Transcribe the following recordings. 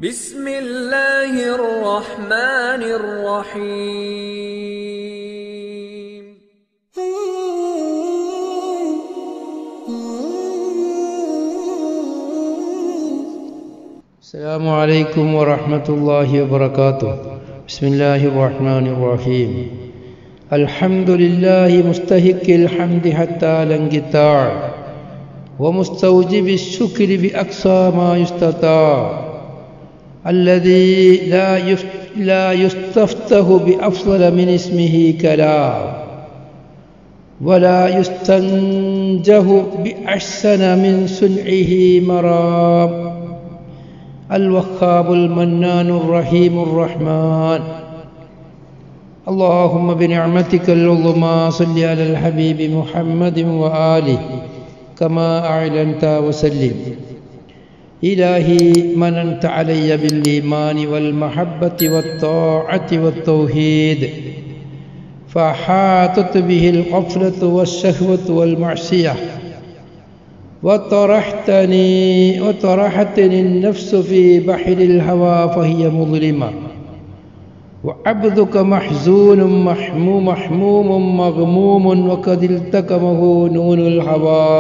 بسم الله الرحمن الرحيم السلام عليكم ورحمة الله وبركاته بسم الله الرحمن الرحيم الحمد لله مستهك الحمد حتى لا انقطاع ومستوجب الشكر بأقصى ما يستطاع الذي لا يف- لا يستفتح بأفضل من اسمه كلام ولا يستنجه بأحسن من صنعه مرام الوهاب المنان الرحيم الرحمن اللهم بنعمتك العظمى صل على الحبيب محمد وآله كما أعلنت وسلم إلهي مننت علي بالإيمان والمحبة والطاعة والتوحيد فحاطت به الغفلة والشهوة والمعصية وطرحتني وطرحتني النفس في بحر الهوى فهي مظلمة وعبدك محزون محموم محموم مغموم وقد التكمه نون الهوى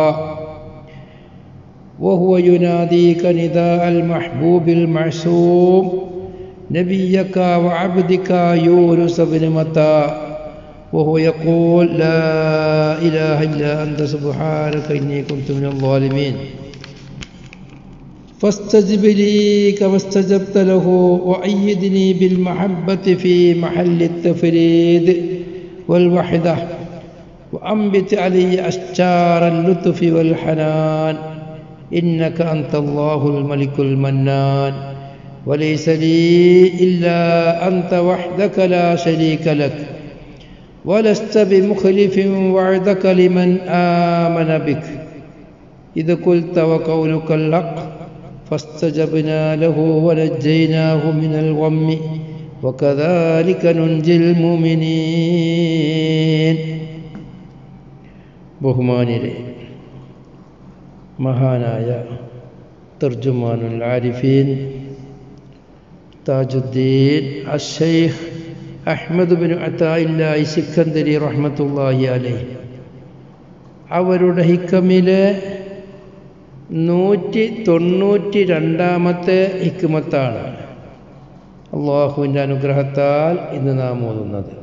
وهو يناديك نداء المحبوب المعصوم نبيك وعبدك يونس بن متى وهو يقول لا إله إلا أنت سبحانك إني كنت من الظالمين فاستجب لي كما استجبت له وأيدني بالمحبة في محل التفريد والوحدة وأنبت علي أشجار اللطف والحنان إنك أنت الله الملك المنان وليس لي إلا أنت وحدك لا شريك لك ولست بمخلف وعدك لمن آمن بك إذ قلت وقولك الحق فاستجبنا له ونجيناه من الغم وكذلك ننجي المؤمنين ബഹുമാനിരെ മഹാനായ തർജുമാനുൽ ആരിഫീൻ താജുദ്ദീൻ അഷെയ്ഖ് അഹ്മദ് ബിൻ അത്തായില്ലായി സിക്കന്ദരി റഹ്മത്തുള്ളാഹി അലൈഹി അവരുടെ ഹിക്കമിലെ നൂറ്റി തൊണ്ണൂറ്റി രണ്ടാമത്തെ ഹിക്കുമത്താണ് അള്ളാഹുവിൻ്റെ അനുഗ്രഹത്താൽ ഇന്ന് നാം ഓതുന്നത്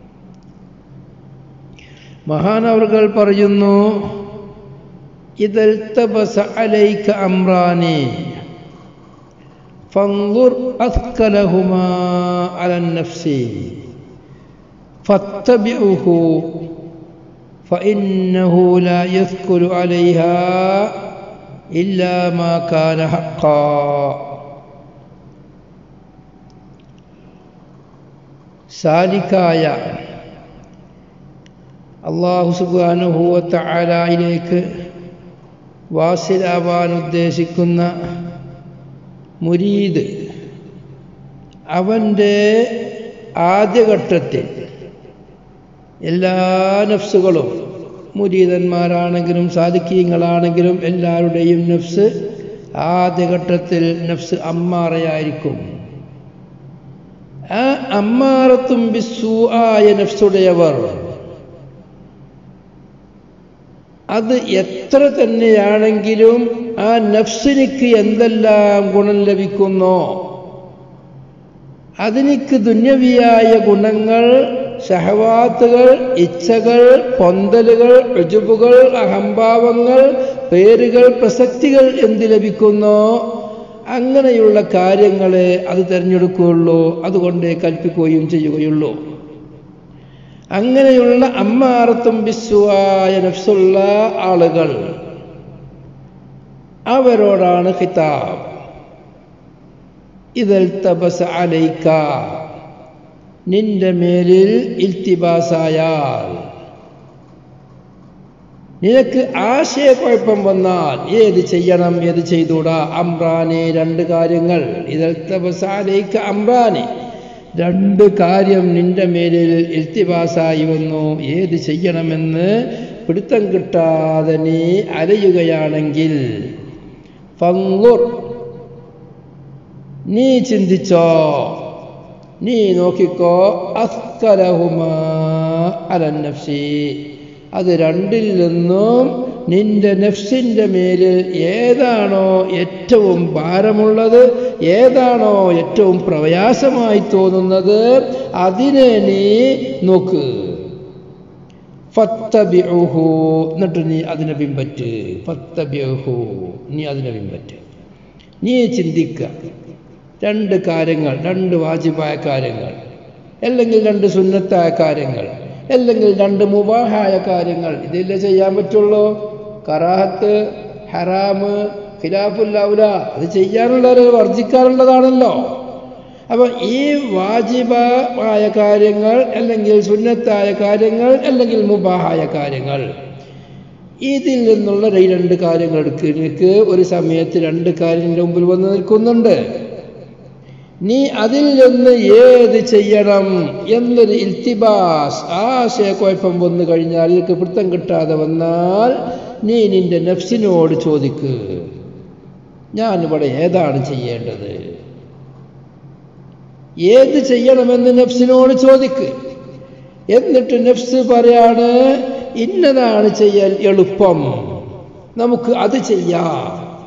മഹാനവർകൾ പറയുന്നു ഇതൽത്തബസ അലൈക അമ്രാനി فانظر أثقلهما على النفس فاتبعه فإنه لا يثقل عليها إلا ما كان حقا സാലിക്കായ അള്ളാഹു സുബാനുഭൂവത്തായാലയിലേക്ക് വാസിലാവാൻ ഉദ്ദേശിക്കുന്ന മുരീദ് അവൻ്റെ ആദ്യഘട്ടത്തിൽ എല്ലാ നഫ്സുകളും മുരീതന്മാരാണെങ്കിലും സാധിക്കീങ്ങളാണെങ്കിലും എല്ലാവരുടെയും നഫ്സ് ആദ്യഘട്ടത്തിൽ നഫ്സ് അമ്മാറയായിരിക്കും ആ അമ്മാറത്തും ബിസ്സു ആയ നഫ്സുടയവർ അത് എത്ര തന്നെയാണെങ്കിലും ആ നഫ്സിനിക്ക് എന്തെല്ലാം ഗുണം ലഭിക്കുന്നോ അതിനിക്ക് ദുന്യവിയായ ഗുണങ്ങൾ ഷഹവാത്തുകൾ ഇച്ഛകൾ പൊന്തലുകൾ രുജുബുകൾ അഹംഭാവങ്ങൾ പേരുകൾ പ്രസക്തികൾ എന്ത് ലഭിക്കുന്നോ അങ്ങനെയുള്ള കാര്യങ്ങളെ അത് തിരഞ്ഞെടുക്കുകയുള്ളൂ അതുകൊണ്ടേ കൽപ്പിക്കുകയും ചെയ്യുകയുള്ളൂ അങ്ങനെയുള്ള അമ്മാറത്തും ബിസ്സുവായ നഫ്സുള്ള ആളുകൾ അവരോടാണ് ഖിതാബ് ഇതൽ തപസ് അലൈക്ക നിന്റെ മേലിൽ ഇൽത്തിബാസായാൽ നിനക്ക് ആശയക്കുഴപ്പം വന്നാൽ ഏത് ചെയ്യണം ഏത് ചെയ്തൂടാ അമ്രാനെ രണ്ട് കാര്യങ്ങൾ ഇതൽ തപസ് അലൈക്ക അമ്രാനെ രണ്ട് കാര്യം നിന്റെ മേലിൽ ഇൽത്തിബാസായി വന്നു ഏത് ചെയ്യണമെന്ന് പിടുത്തം കിട്ടാതെ നീ അലയുകയാണെങ്കിൽ ഫങ്കുർ നീ ചിന്തിച്ചോ നീ നോക്കിക്കോ അസ്കലഹുമാ അലന്നഫ്സി അത് രണ്ടിൽ നിന്നും നിന്റെ നഫ്സിന്റെ മേലിൽ ഏതാണോ ഏറ്റവും ഭാരമുള്ളത് ഏതാണോ ഏറ്റവും പ്രയാസമായി തോന്നുന്നത് അതിനെ നീ നോക്ക് ഫത്തബിഉഹു എന്നിട്ട് നീ അതിനെ പിൻപറ്റ് ഫത്തബിഉഹു നീ അതിനെ പിൻപറ്റ് നീ ചിന്തിക്കുക രണ്ട് കാര്യങ്ങൾ രണ്ട് വാജിബായ കാര്യങ്ങൾ അല്ലെങ്കിൽ രണ്ട് സുന്നത്തായ കാര്യങ്ങൾ അല്ലെങ്കിൽ രണ്ട് മുബാഹായ കാര്യങ്ങൾ ഇതില്ലേ ചെയ്യാൻ പറ്റുള്ളൂ കറാഹത്ത് ഹറാമ് ഖിലാഫുല്ലൗല അത് ചെയ്യാനുള്ളത് വർജിക്കാനുള്ളതാണല്ലോ അപ്പൊ ഈ വാജിബായ കാര്യങ്ങൾ അല്ലെങ്കിൽ സുന്നത്തായ കാര്യങ്ങൾ അല്ലെങ്കിൽ മുബാഹായ കാര്യങ്ങൾ ഇതിൽ നിന്നുള്ള ഈ രണ്ട് കാര്യങ്ങൾ എടുക്കുന്നതിക്ക് ഒരു സമയത്ത് രണ്ട് കാര്യങ്ങളുടെ മുമ്പിൽ വന്ന് നിൽക്കുന്നുണ്ട് നീ അതിൽ നിന്ന് ഏത് ചെയ്യണം എന്നൊരു ഇൽത്തിബാസ് ആശയക്കുഴപ്പം വന്നു കഴിഞ്ഞാൽ ഇതൊക്കെ പിടുത്തം കിട്ടാതെ വന്നാൽ നീ നിന്റെ നഫ്സിനോട് ചോദിക്ക് ഞാനിവിടെ ഏതാണ് ചെയ്യേണ്ടത് ഏത് ചെയ്യണമെന്ന് നഫ്സിനോട് ചോദിക്ക് എന്നിട്ട് നഫ്സ് പറയാണ് ഇന്നതാണ് ചെയ്യാൻ എളുപ്പം നമുക്ക് അത് ചെയ്യാം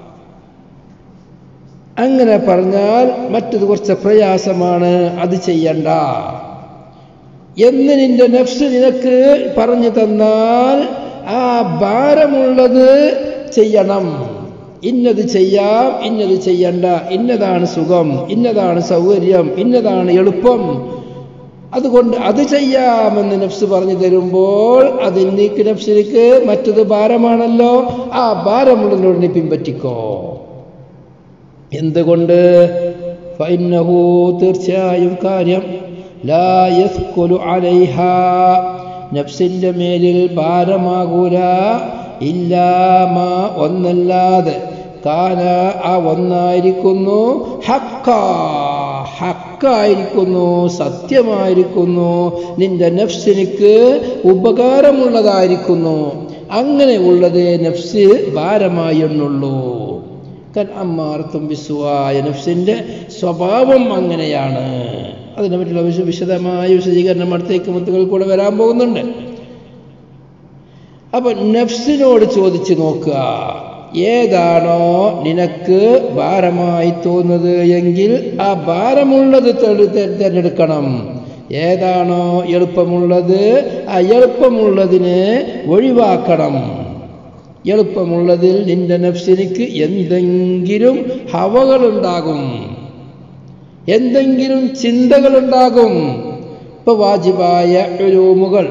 അങ്ങനെ പറഞ്ഞാൽ മറ്റത് കുറച്ച് പ്രയാസമാണ് അത് ചെയ്യണ്ട എന്ന് നിന്റെ നഫ്സ് നിനക്ക് പറഞ്ഞു തന്നാൽ ആ ഭാരമുള്ളത് ചെയ്യണം ഇന്നത് ചെയ്യാം ഇന്നത് ചെയ്യണ്ട ഇന്നതാണ് സുഖം ഇന്നതാണ് സൗകര്യം ഇന്നതാണ് എളുപ്പം അതുകൊണ്ട് അത് ചെയ്യാമെന്ന് നഫ്സ് പറഞ്ഞു തരുമ്പോൾ അതിൽ നീക്ക് നഫ്സിലേക്ക് മറ്റത് ഭാരമാണല്ലോ ആ ഭാരമുള്ളതിനോട് നീ പിൻപറ്റിക്കോ എന്തുകൊണ്ട് ഫൈനഹു തീർച്ചയായും കാര്യം ലാ യസ്കുലു അലൈഹ നഫ്സിന്റെ മേലിൽ ഭാരമാകൂല ഇല്ലാമ ഒന്നല്ലാതെ കാന ആ ഒന്നായിരിക്കുന്നു ഹക്ക ഹക്കായിരിക്കുന്നു സത്യമായിരിക്കുന്നു നിന്റെ നഫ്സിനിക്ക് ഉപകാരമുള്ളതായിരിക്കുന്നു അങ്ങനെ ഉള്ളത് നഫ്സ് ഭാരമായി എണ്ണുള്ളൂ കൻ അമ്മാർത്തും വിസുവായ നഫ്സിന്റെ സ്വഭാവം അങ്ങനെയാണ് അതിനെ പറ്റിയുള്ള വിശ വിശദമായ വിശദീകരണം അടുത്തേക്ക് മുത്തുകൾ കൂടെ വരാൻ പോകുന്നുണ്ട് അപ്പൊ നഫ്സിനോട് ചോദിച്ചു നോക്കുക ഏതാണോ നിനക്ക് ഭാരമായി തോന്നുന്നത് എങ്കിൽ ആ ഭാരമുള്ളത് തിരഞ്ഞെടുക്കണം ഏതാണോ എളുപ്പമുള്ളത് ആ എളുപ്പമുള്ളതിനെ ഒഴിവാക്കണം എളുപ്പമുള്ളതിൽ നിന്റെ നഫ്സിനിക്ക് എന്തെങ്കിലും ഹവകളുണ്ടാകും എന്തെങ്കിലും ചിന്തകളുണ്ടാകും ഇപ്പൊ വാജിബായ ഉലൂമുകൾ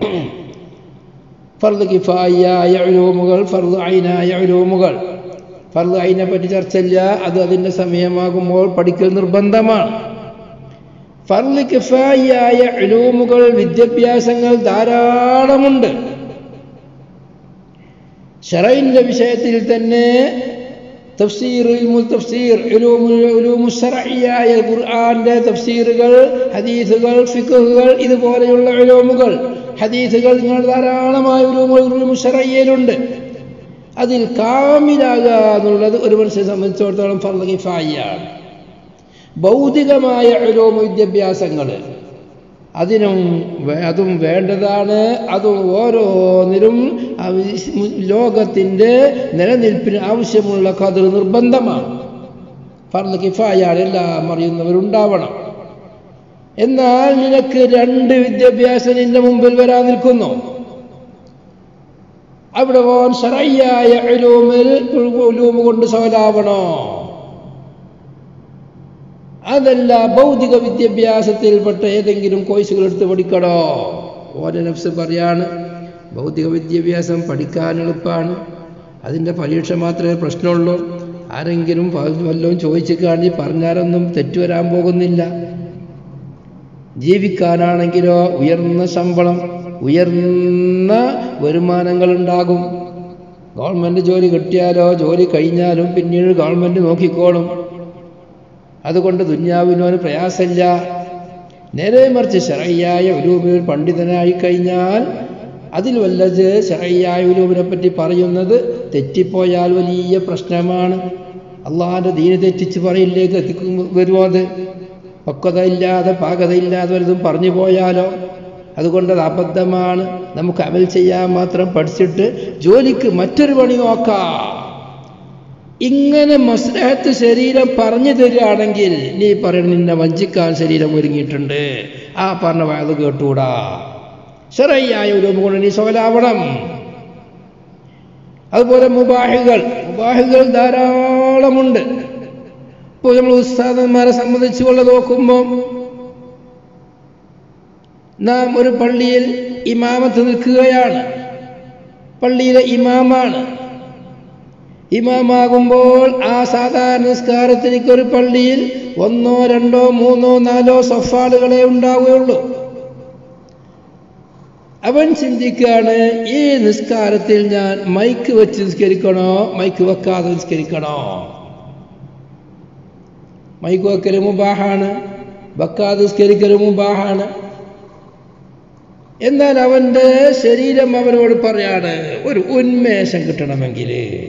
ഫർദ് കിഫായിയായ ഉലൂമുകൾ ഫർദ് ഐനായ ഉലൂമുകൾ ഫർദ് ഐനെ പറ്റി ചർച്ചയില്ല അത് അതിൻ്റെ സമയമാകുമ്പോൾ പഠിക്കൽ നിർബന്ധമാണ് ഫർദ് കിഫായിയായ ഉലൂമുകൾ വിദ്യാഭ്യാസങ്ങൾ ധാരാളമുണ്ട് ഷറൈൻ്റെ വിഷയത്തിൽ തന്നെ തഫ്സീർ ഇൽമുൽ തഫ്സീർ ഉലൂമുശറയായ ഖുർആന്റെ തഫ്സീറുകൾ ഹദീസുകൾ ഫിഖുകൾ ഇതുപോലെയുള്ള ഉലൂമുകൾ ഹദീസുകൾ നിങ്ങൾ ധാരാളമായ ഉലൂമുശറയ്യയിലുണ്ട് അതിൽ കാമിലാകുക എന്നുള്ളത് ഒരു മനുഷ്യനെ സംബന്ധിച്ചിടത്തോളം ഫർദ് കിഫായിയാണ് ഭൗതികമായ ഉലൂമ വിദ്യാഭ്യാസങ്ങൾ അതിനും അതും വേണ്ടതാണ് അതും ഓരോന്നിലും ലോകത്തിൻ്റെ നിലനിൽപ്പിന് ആവശ്യമുള്ള കതിർ നിർബന്ധമാണ് ഫർദ് കിഫായാണ് എല്ലാം അറിയുന്നവരുണ്ടാവണം എന്നാൽ നിനക്ക് രണ്ട് വിദ്യാഭ്യാസം നിന്റെ മുമ്പിൽ വരാൻ നിൽക്കുന്നു അവിടെ പോൻ ഷറയ്യായ ഉലൂമിൽ ഉലൂമ് കൊണ്ട് സോലാവണോ അതല്ല ഭൗതിക വിദ്യാഭ്യാസത്തിൽപ്പെട്ട ഏതെങ്കിലും കോഴ്സുകൾ എടുത്ത് പഠിക്കണോ ഓരോ നഫ്സ് പറയാണ് ഭൗതിക വിദ്യാഭ്യാസം പഠിക്കാൻ എളുപ്പമാണ് അതിൻ്റെ പരീക്ഷ മാത്രമേ പ്രശ്നമുള്ളൂ ആരെങ്കിലും വല്ലതും ചോദിച്ചു കാണി പറഞ്ഞാലൊന്നും തെറ്റുവരാൻ പോകുന്നില്ല ജീവിക്കാനാണെങ്കിലോ ഉയർന്ന ശമ്പളം ഉയർന്ന വരുമാനങ്ങൾ ഉണ്ടാകും ഗവൺമെൻറ് ജോലി കിട്ടിയാലോ ജോലി കഴിഞ്ഞാലും പിന്നീട് ഗവൺമെൻറ് നോക്കിക്കോളും അതുകൊണ്ട് ദുന്യാവിനോന് പ്രയാസമില്ല നേരെ മറിച്ച് ശറയ്യായ ഉലൂമിൽ പണ്ഡിതനായി കഴിഞ്ഞാൽ അതിൽ വല്ലത് ശറയ്യായ ഉലൂമിനെ പറ്റി പറയുന്നത് തെറ്റിപ്പോയാൽ വലിയ പ്രശ്നമാണ് അള്ളാഹിൻ്റെ ദീന തെറ്റിച്ച് പറയിലേക്ക് എത്തിക്കും വരുമോ അത് പക്വത ഇല്ലാതെ പാകത ഇല്ലാതെ വലുതും പറഞ്ഞു പോയാലോ അതുകൊണ്ട് അത് അബദ്ധമാണ് നമുക്ക് അമൽ ചെയ്യാൻ മാത്രം പഠിച്ചിട്ട് ജോലിക്ക് മറ്റൊരു പണി നോക്കാം ഇങ്ങനെ മസ്ലഹത്ത് ശരീരം പറഞ്ഞു തരികയാണെങ്കിൽ നീ പറയണ നിന്നെ വഞ്ചിക്കാൻ ശരീരം ഒരുങ്ങിയിട്ടുണ്ട് ആ പറഞ്ഞ വായത് കേട്ടൂടാ ശരയ്യായ ഒരു കൊണ്ട് നീ സോലാവണം അതുപോലെ മുബാഹികൾ മുബാഹികൾ ധാരാളമുണ്ട് ഇപ്പോൾ നമ്മൾ ഉസ്താദന്മാരെ സംബന്ധിച്ചുകൊണ്ട് നോക്കുമ്പോൾ നാം ഒരു പള്ളിയിൽ ഇമാമത്ത് നിൽക്കുകയാണ് പള്ളിയിലെ ഇമാമാണ് ഇമാമാകുമ്പോൾ ആ സാധാരണ നിസ്കാരത്തിലേക്ക് ഒരു പള്ളിയിൽ ഒന്നോ രണ്ടോ മൂന്നോ നാലോ സഫാളുകളെ ഉണ്ടാവുകയുള്ളൂ അവൻ ചിന്തിക്കുകയാണ് ഈ നിസ്കാരത്തിൽ ഞാൻ മൈക്ക് വെച്ച് നിസ്കരിക്കണോ മൈക്ക് വെക്കാതെ നിസ്കരിക്കണോ മൈക്ക് വെക്കൽ മുബാഹാണ് വെക്കാതെ നിസ്കരിക്കൽ മുബാഹാണ് എന്നാൽ അവൻ്റെ ശരീരം അവനോട് പറയാണ് ഒരു ഉന്മേഷം കിട്ടണമെങ്കിൽ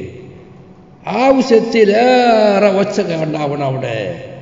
ആവശ്യത്തിലേറെ ഒച്ച ഉണ്ടാവണം അവിടെ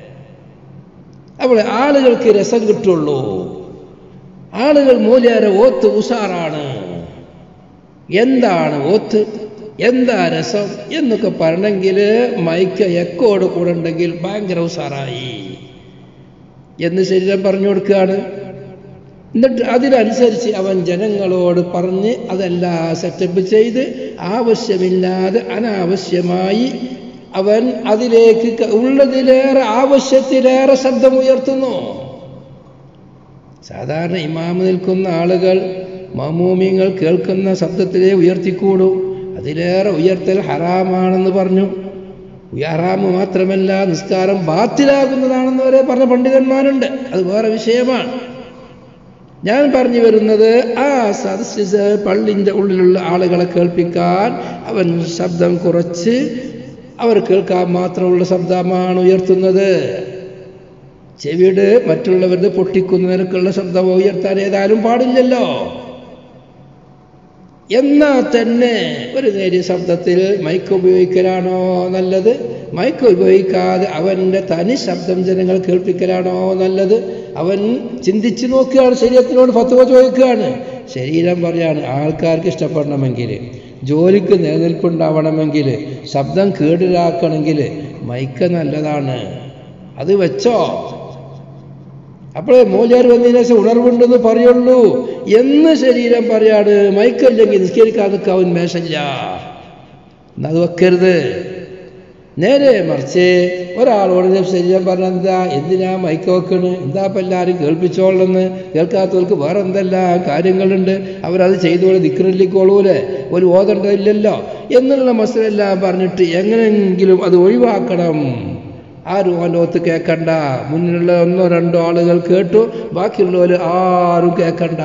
അവിടെ ആളുകൾക്ക് രസം കിട്ടുള്ളൂ ആളുകൾ മൂല്യേറെ ഓത്ത് ഉഷാറാണ് എന്താണ് ഓത്ത് എന്താ രസം എന്നൊക്കെ പറയണമെങ്കിൽ മൈക്ക് എക്കോട് കൂടെ ഉണ്ടെങ്കിൽ ഭയങ്കര ഉഷാറായി എന്ന് ശരീരം പറഞ്ഞു കൊടുക്കുകയാണ് എന്നിട്ട് അതിനനുസരിച്ച് അവൻ ജനങ്ങളോട് പറഞ്ഞ് അതെല്ലാം സെറ്റപ്പ് ചെയ്ത് ആവശ്യമില്ലാതെ അനാവശ്യമായി അവൻ അതിലേക്ക് ക- ഉള്ളതിലേറെ ആവശ്യത്തിലേറെ ശബ്ദം ഉയർത്തുന്നു സാധാരണ ഇമാമ് നിൽക്കുന്ന ആളുകൾ മമൂമിങ്ങൾ കേൾക്കുന്ന ശബ്ദത്തിലേ ഉയർത്തിക്കൂടൂ അതിലേറെ ഉയർത്തൽ ഹറാമാണെന്ന് പറഞ്ഞു ഹറാമ് മാത്രമല്ല നിസ്കാരം ബാത്തിലാകുന്നതാണെന്ന് വരെ പറഞ്ഞ പണ്ഡിതന്മാരുണ്ട് അത് വേറെ വിഷയമാണ് ഞാൻ പറഞ്ഞു വരുന്നത് ആ സദസ്യ പള്ളിൻ്റെ ഉള്ളിലുള്ള ആളുകളെ കേൾപ്പിക്കാൻ അവൻ ശബ്ദം കുറച്ച് അവർ കേൾക്കാൻ മാത്രമുള്ള ശബ്ദമാണ് ഉയർത്തുന്നത് ചെവിയുടെ മറ്റുള്ളവരുടെ പൊട്ടിക്കുന്ന നിരക്കുള്ള ശബ്ദം ഉയർത്താൻ ഏതായാലും പാടില്ലല്ലോ എന്നാൽ തന്നെ ഒരു നേരിയ ശബ്ദത്തിൽ മൈക്ക് ഉപയോഗിക്കലാണോ നല്ലത് മൈക്ക് ഉപയോഗിക്കാതെ അവൻ്റെ തനി ശബ്ദം ജനങ്ങൾ കേൾപ്പിക്കലാണോ നല്ലത് അവൻ ചിന്തിച്ചു നോക്കുകയാണ് ശരീരത്തിനോട് ഫത്തുവ ചോദിക്കുകയാണ് ശരീരം പറയാണ് ആൾക്കാർക്ക് ഇഷ്ടപ്പെടണമെങ്കിൽ ജോലിക്ക് നിലനിൽപ്പുണ്ടാവണമെങ്കിൽ ശബ്ദം കേടിലാക്കണമെങ്കിൽ മൈക്ക് നല്ലതാണ് അത് വെച്ചോ അപ്പോഴേ മൂല്യാർ വന്നതിന് ശേഷം ഉണർവുണ്ടെന്ന് പറയുള്ളൂ എന്ന് ശരീരം പറയാണ് മൈക്കല്ലെങ്കിൽ നിസ്കരിക്കാൻ നിൽക്കാൻ ഉന്മേഷമില്ല എന്നത് വെക്കരുത് നേരെ മറിച്ച് ഒരാളോട് ശരീരം പറഞ്ഞ എന്താ എന്തിനാ മൈക്ക് വെക്കണ് എന്താ ഇപ്പം എല്ലാവരും കേൾപ്പിച്ചോളെന്ന് കേൾക്കാത്തവർക്ക് വേറെ എന്തെല്ലാം കാര്യങ്ങളുണ്ട് അവരത് ചെയ്തോളെ നിൽക്കുന്നില്ലിക്കോളൂലെ ഒരു ഓതണ്ടതില്ലല്ലോ എന്നുള്ള മസലെല്ലാം പറഞ്ഞിട്ട് എങ്ങനെയെങ്കിലും അത് ഒഴിവാക്കണം ആരും അവൻ്റെ ഒത്ത് കേൾക്കണ്ട മുന്നിലുള്ള ഒന്നോ രണ്ടോ ആളുകൾ കേട്ടു ബാക്കിയുള്ളവർ ആരും കേൾക്കണ്ട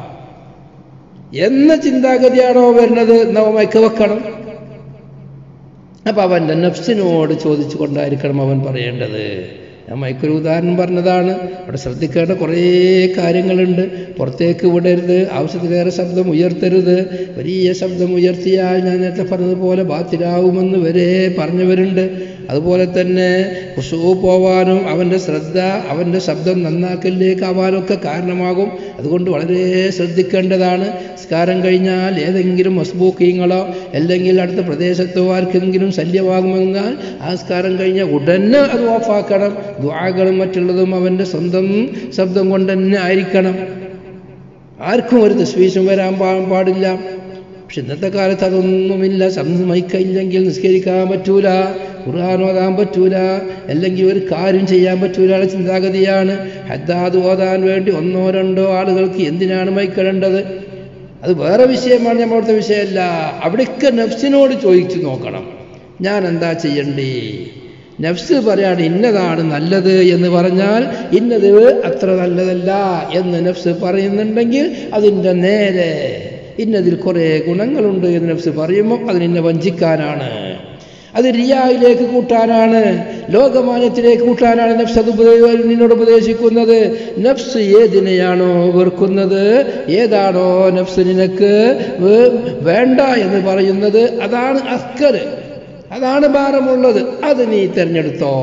എന്ന ചിന്താഗതിയാണോ വരുന്നത് നവ മയക്ക വെക്കണം അപ്പൊ അവൻ്റെ നഫ്സിനോട് ചോദിച്ചു കൊണ്ടായിരിക്കണം അവൻ പറയേണ്ടത് ഞാൻ മൈക്കൊരു ഉദാഹരണം പറഞ്ഞതാണ് അവിടെ ശ്രദ്ധിക്കേണ്ട കുറേ കാര്യങ്ങളുണ്ട് പുറത്തേക്ക് വിടരുത് ആവശ്യത്തിലേറെ ശബ്ദം ഉയർത്തരുത് വലിയ ശബ്ദം ഉയർത്തിയാൽ ഞാൻ നേരത്തെ പറഞ്ഞതുപോലെ ബാത്തിലാവുമെന്ന് വരെ പറഞ്ഞവരുണ്ട് അതുപോലെ തന്നെ കുസു പോവാനും അവൻ്റെ ശ്രദ്ധ അവൻ്റെ ശബ്ദം നന്നാക്കലിലേക്ക് ആവാനൊക്കെ കാരണമാകും അതുകൊണ്ട് വളരെ ശ്രദ്ധിക്കേണ്ടതാണ് സ്കാരം കഴിഞ്ഞാൽ ഏതെങ്കിലും മസ്ബൂക്കിങ്ങളോ അല്ലെങ്കിൽ അടുത്ത പ്രദേശത്തോ ആർക്കെങ്കിലും ശല്യമാകുമെന്നാൽ ആ സ്കാരം കഴിഞ്ഞാൽ ഉടനെ അത് ഓഫാക്കണം ദ്വാകളും മറ്റുള്ളതും അവൻ്റെ സ്വന്തം ശബ്ദം കൊണ്ട് തന്നെ ആയിരിക്കണം ആർക്കും ഒരു തസ്വീശം വരാൻ പാ പാടില്ല പക്ഷെ ഇന്നത്തെ കാലത്ത് അതൊന്നുമില്ല സംമയിക്കില്ലെങ്കിൽ നിസ്കരിക്കാൻ പറ്റൂല ഖുർആൻ ഓതാൻ പറ്റൂല അല്ലെങ്കിൽ ഒരു കാര്യം ചെയ്യാൻ പറ്റൂല ചിന്താഗതിയാണ് ഹദ്ദാദ് ഓതാൻ വേണ്ടി ഒന്നോ രണ്ടോ ആളുകൾക്ക് എന്തിനാണ് മൈക്കിടേണ്ടത് അത് വേറെ വിഷയമാണ് നമ്മളത്തെ വിഷയമല്ല അവിടെയൊക്കെ നഫ്സിനോട് ചോദിച്ചു നോക്കണം ഞാൻ എന്താ ചെയ്യണ്ടേ നഫ്സ് പറയാണ് ഇന്നതാണ് നല്ലത് എന്ന് പറഞ്ഞാൽ ഇന്നത് അത്ര നല്ലതല്ല എന്ന് നഫ്സ് പറയുന്നുണ്ടെങ്കിൽ അതിൻ്റെ നേരെ ഇന്നതിൽ കുറേ ഗുണങ്ങളുണ്ട് എന്ന് നഫ്സ് പറയുമ്പോൾ അതിനെ വഞ്ചിക്കാനാണ് അത് റിയായിലേക്ക് കൂട്ടാനാണ് ലോകമാന്യത്തിലേക്ക് കൂട്ടാനാണ് നഫ്സ് അത് ഉപദേ- നിന്നോട് ഉപദേശിക്കുന്നത് നഫ്സ് ഏതിനെയാണോ വെറുക്കുന്നത് ഏതാണോ നഫ്സ് നിനക്ക് വേ- വേണ്ട എന്ന് പറയുന്നത് അതാണ് അസ്കർ അതാണ് ഭാരമുള്ളത് അത് നീ തിരഞ്ഞെടുത്തോ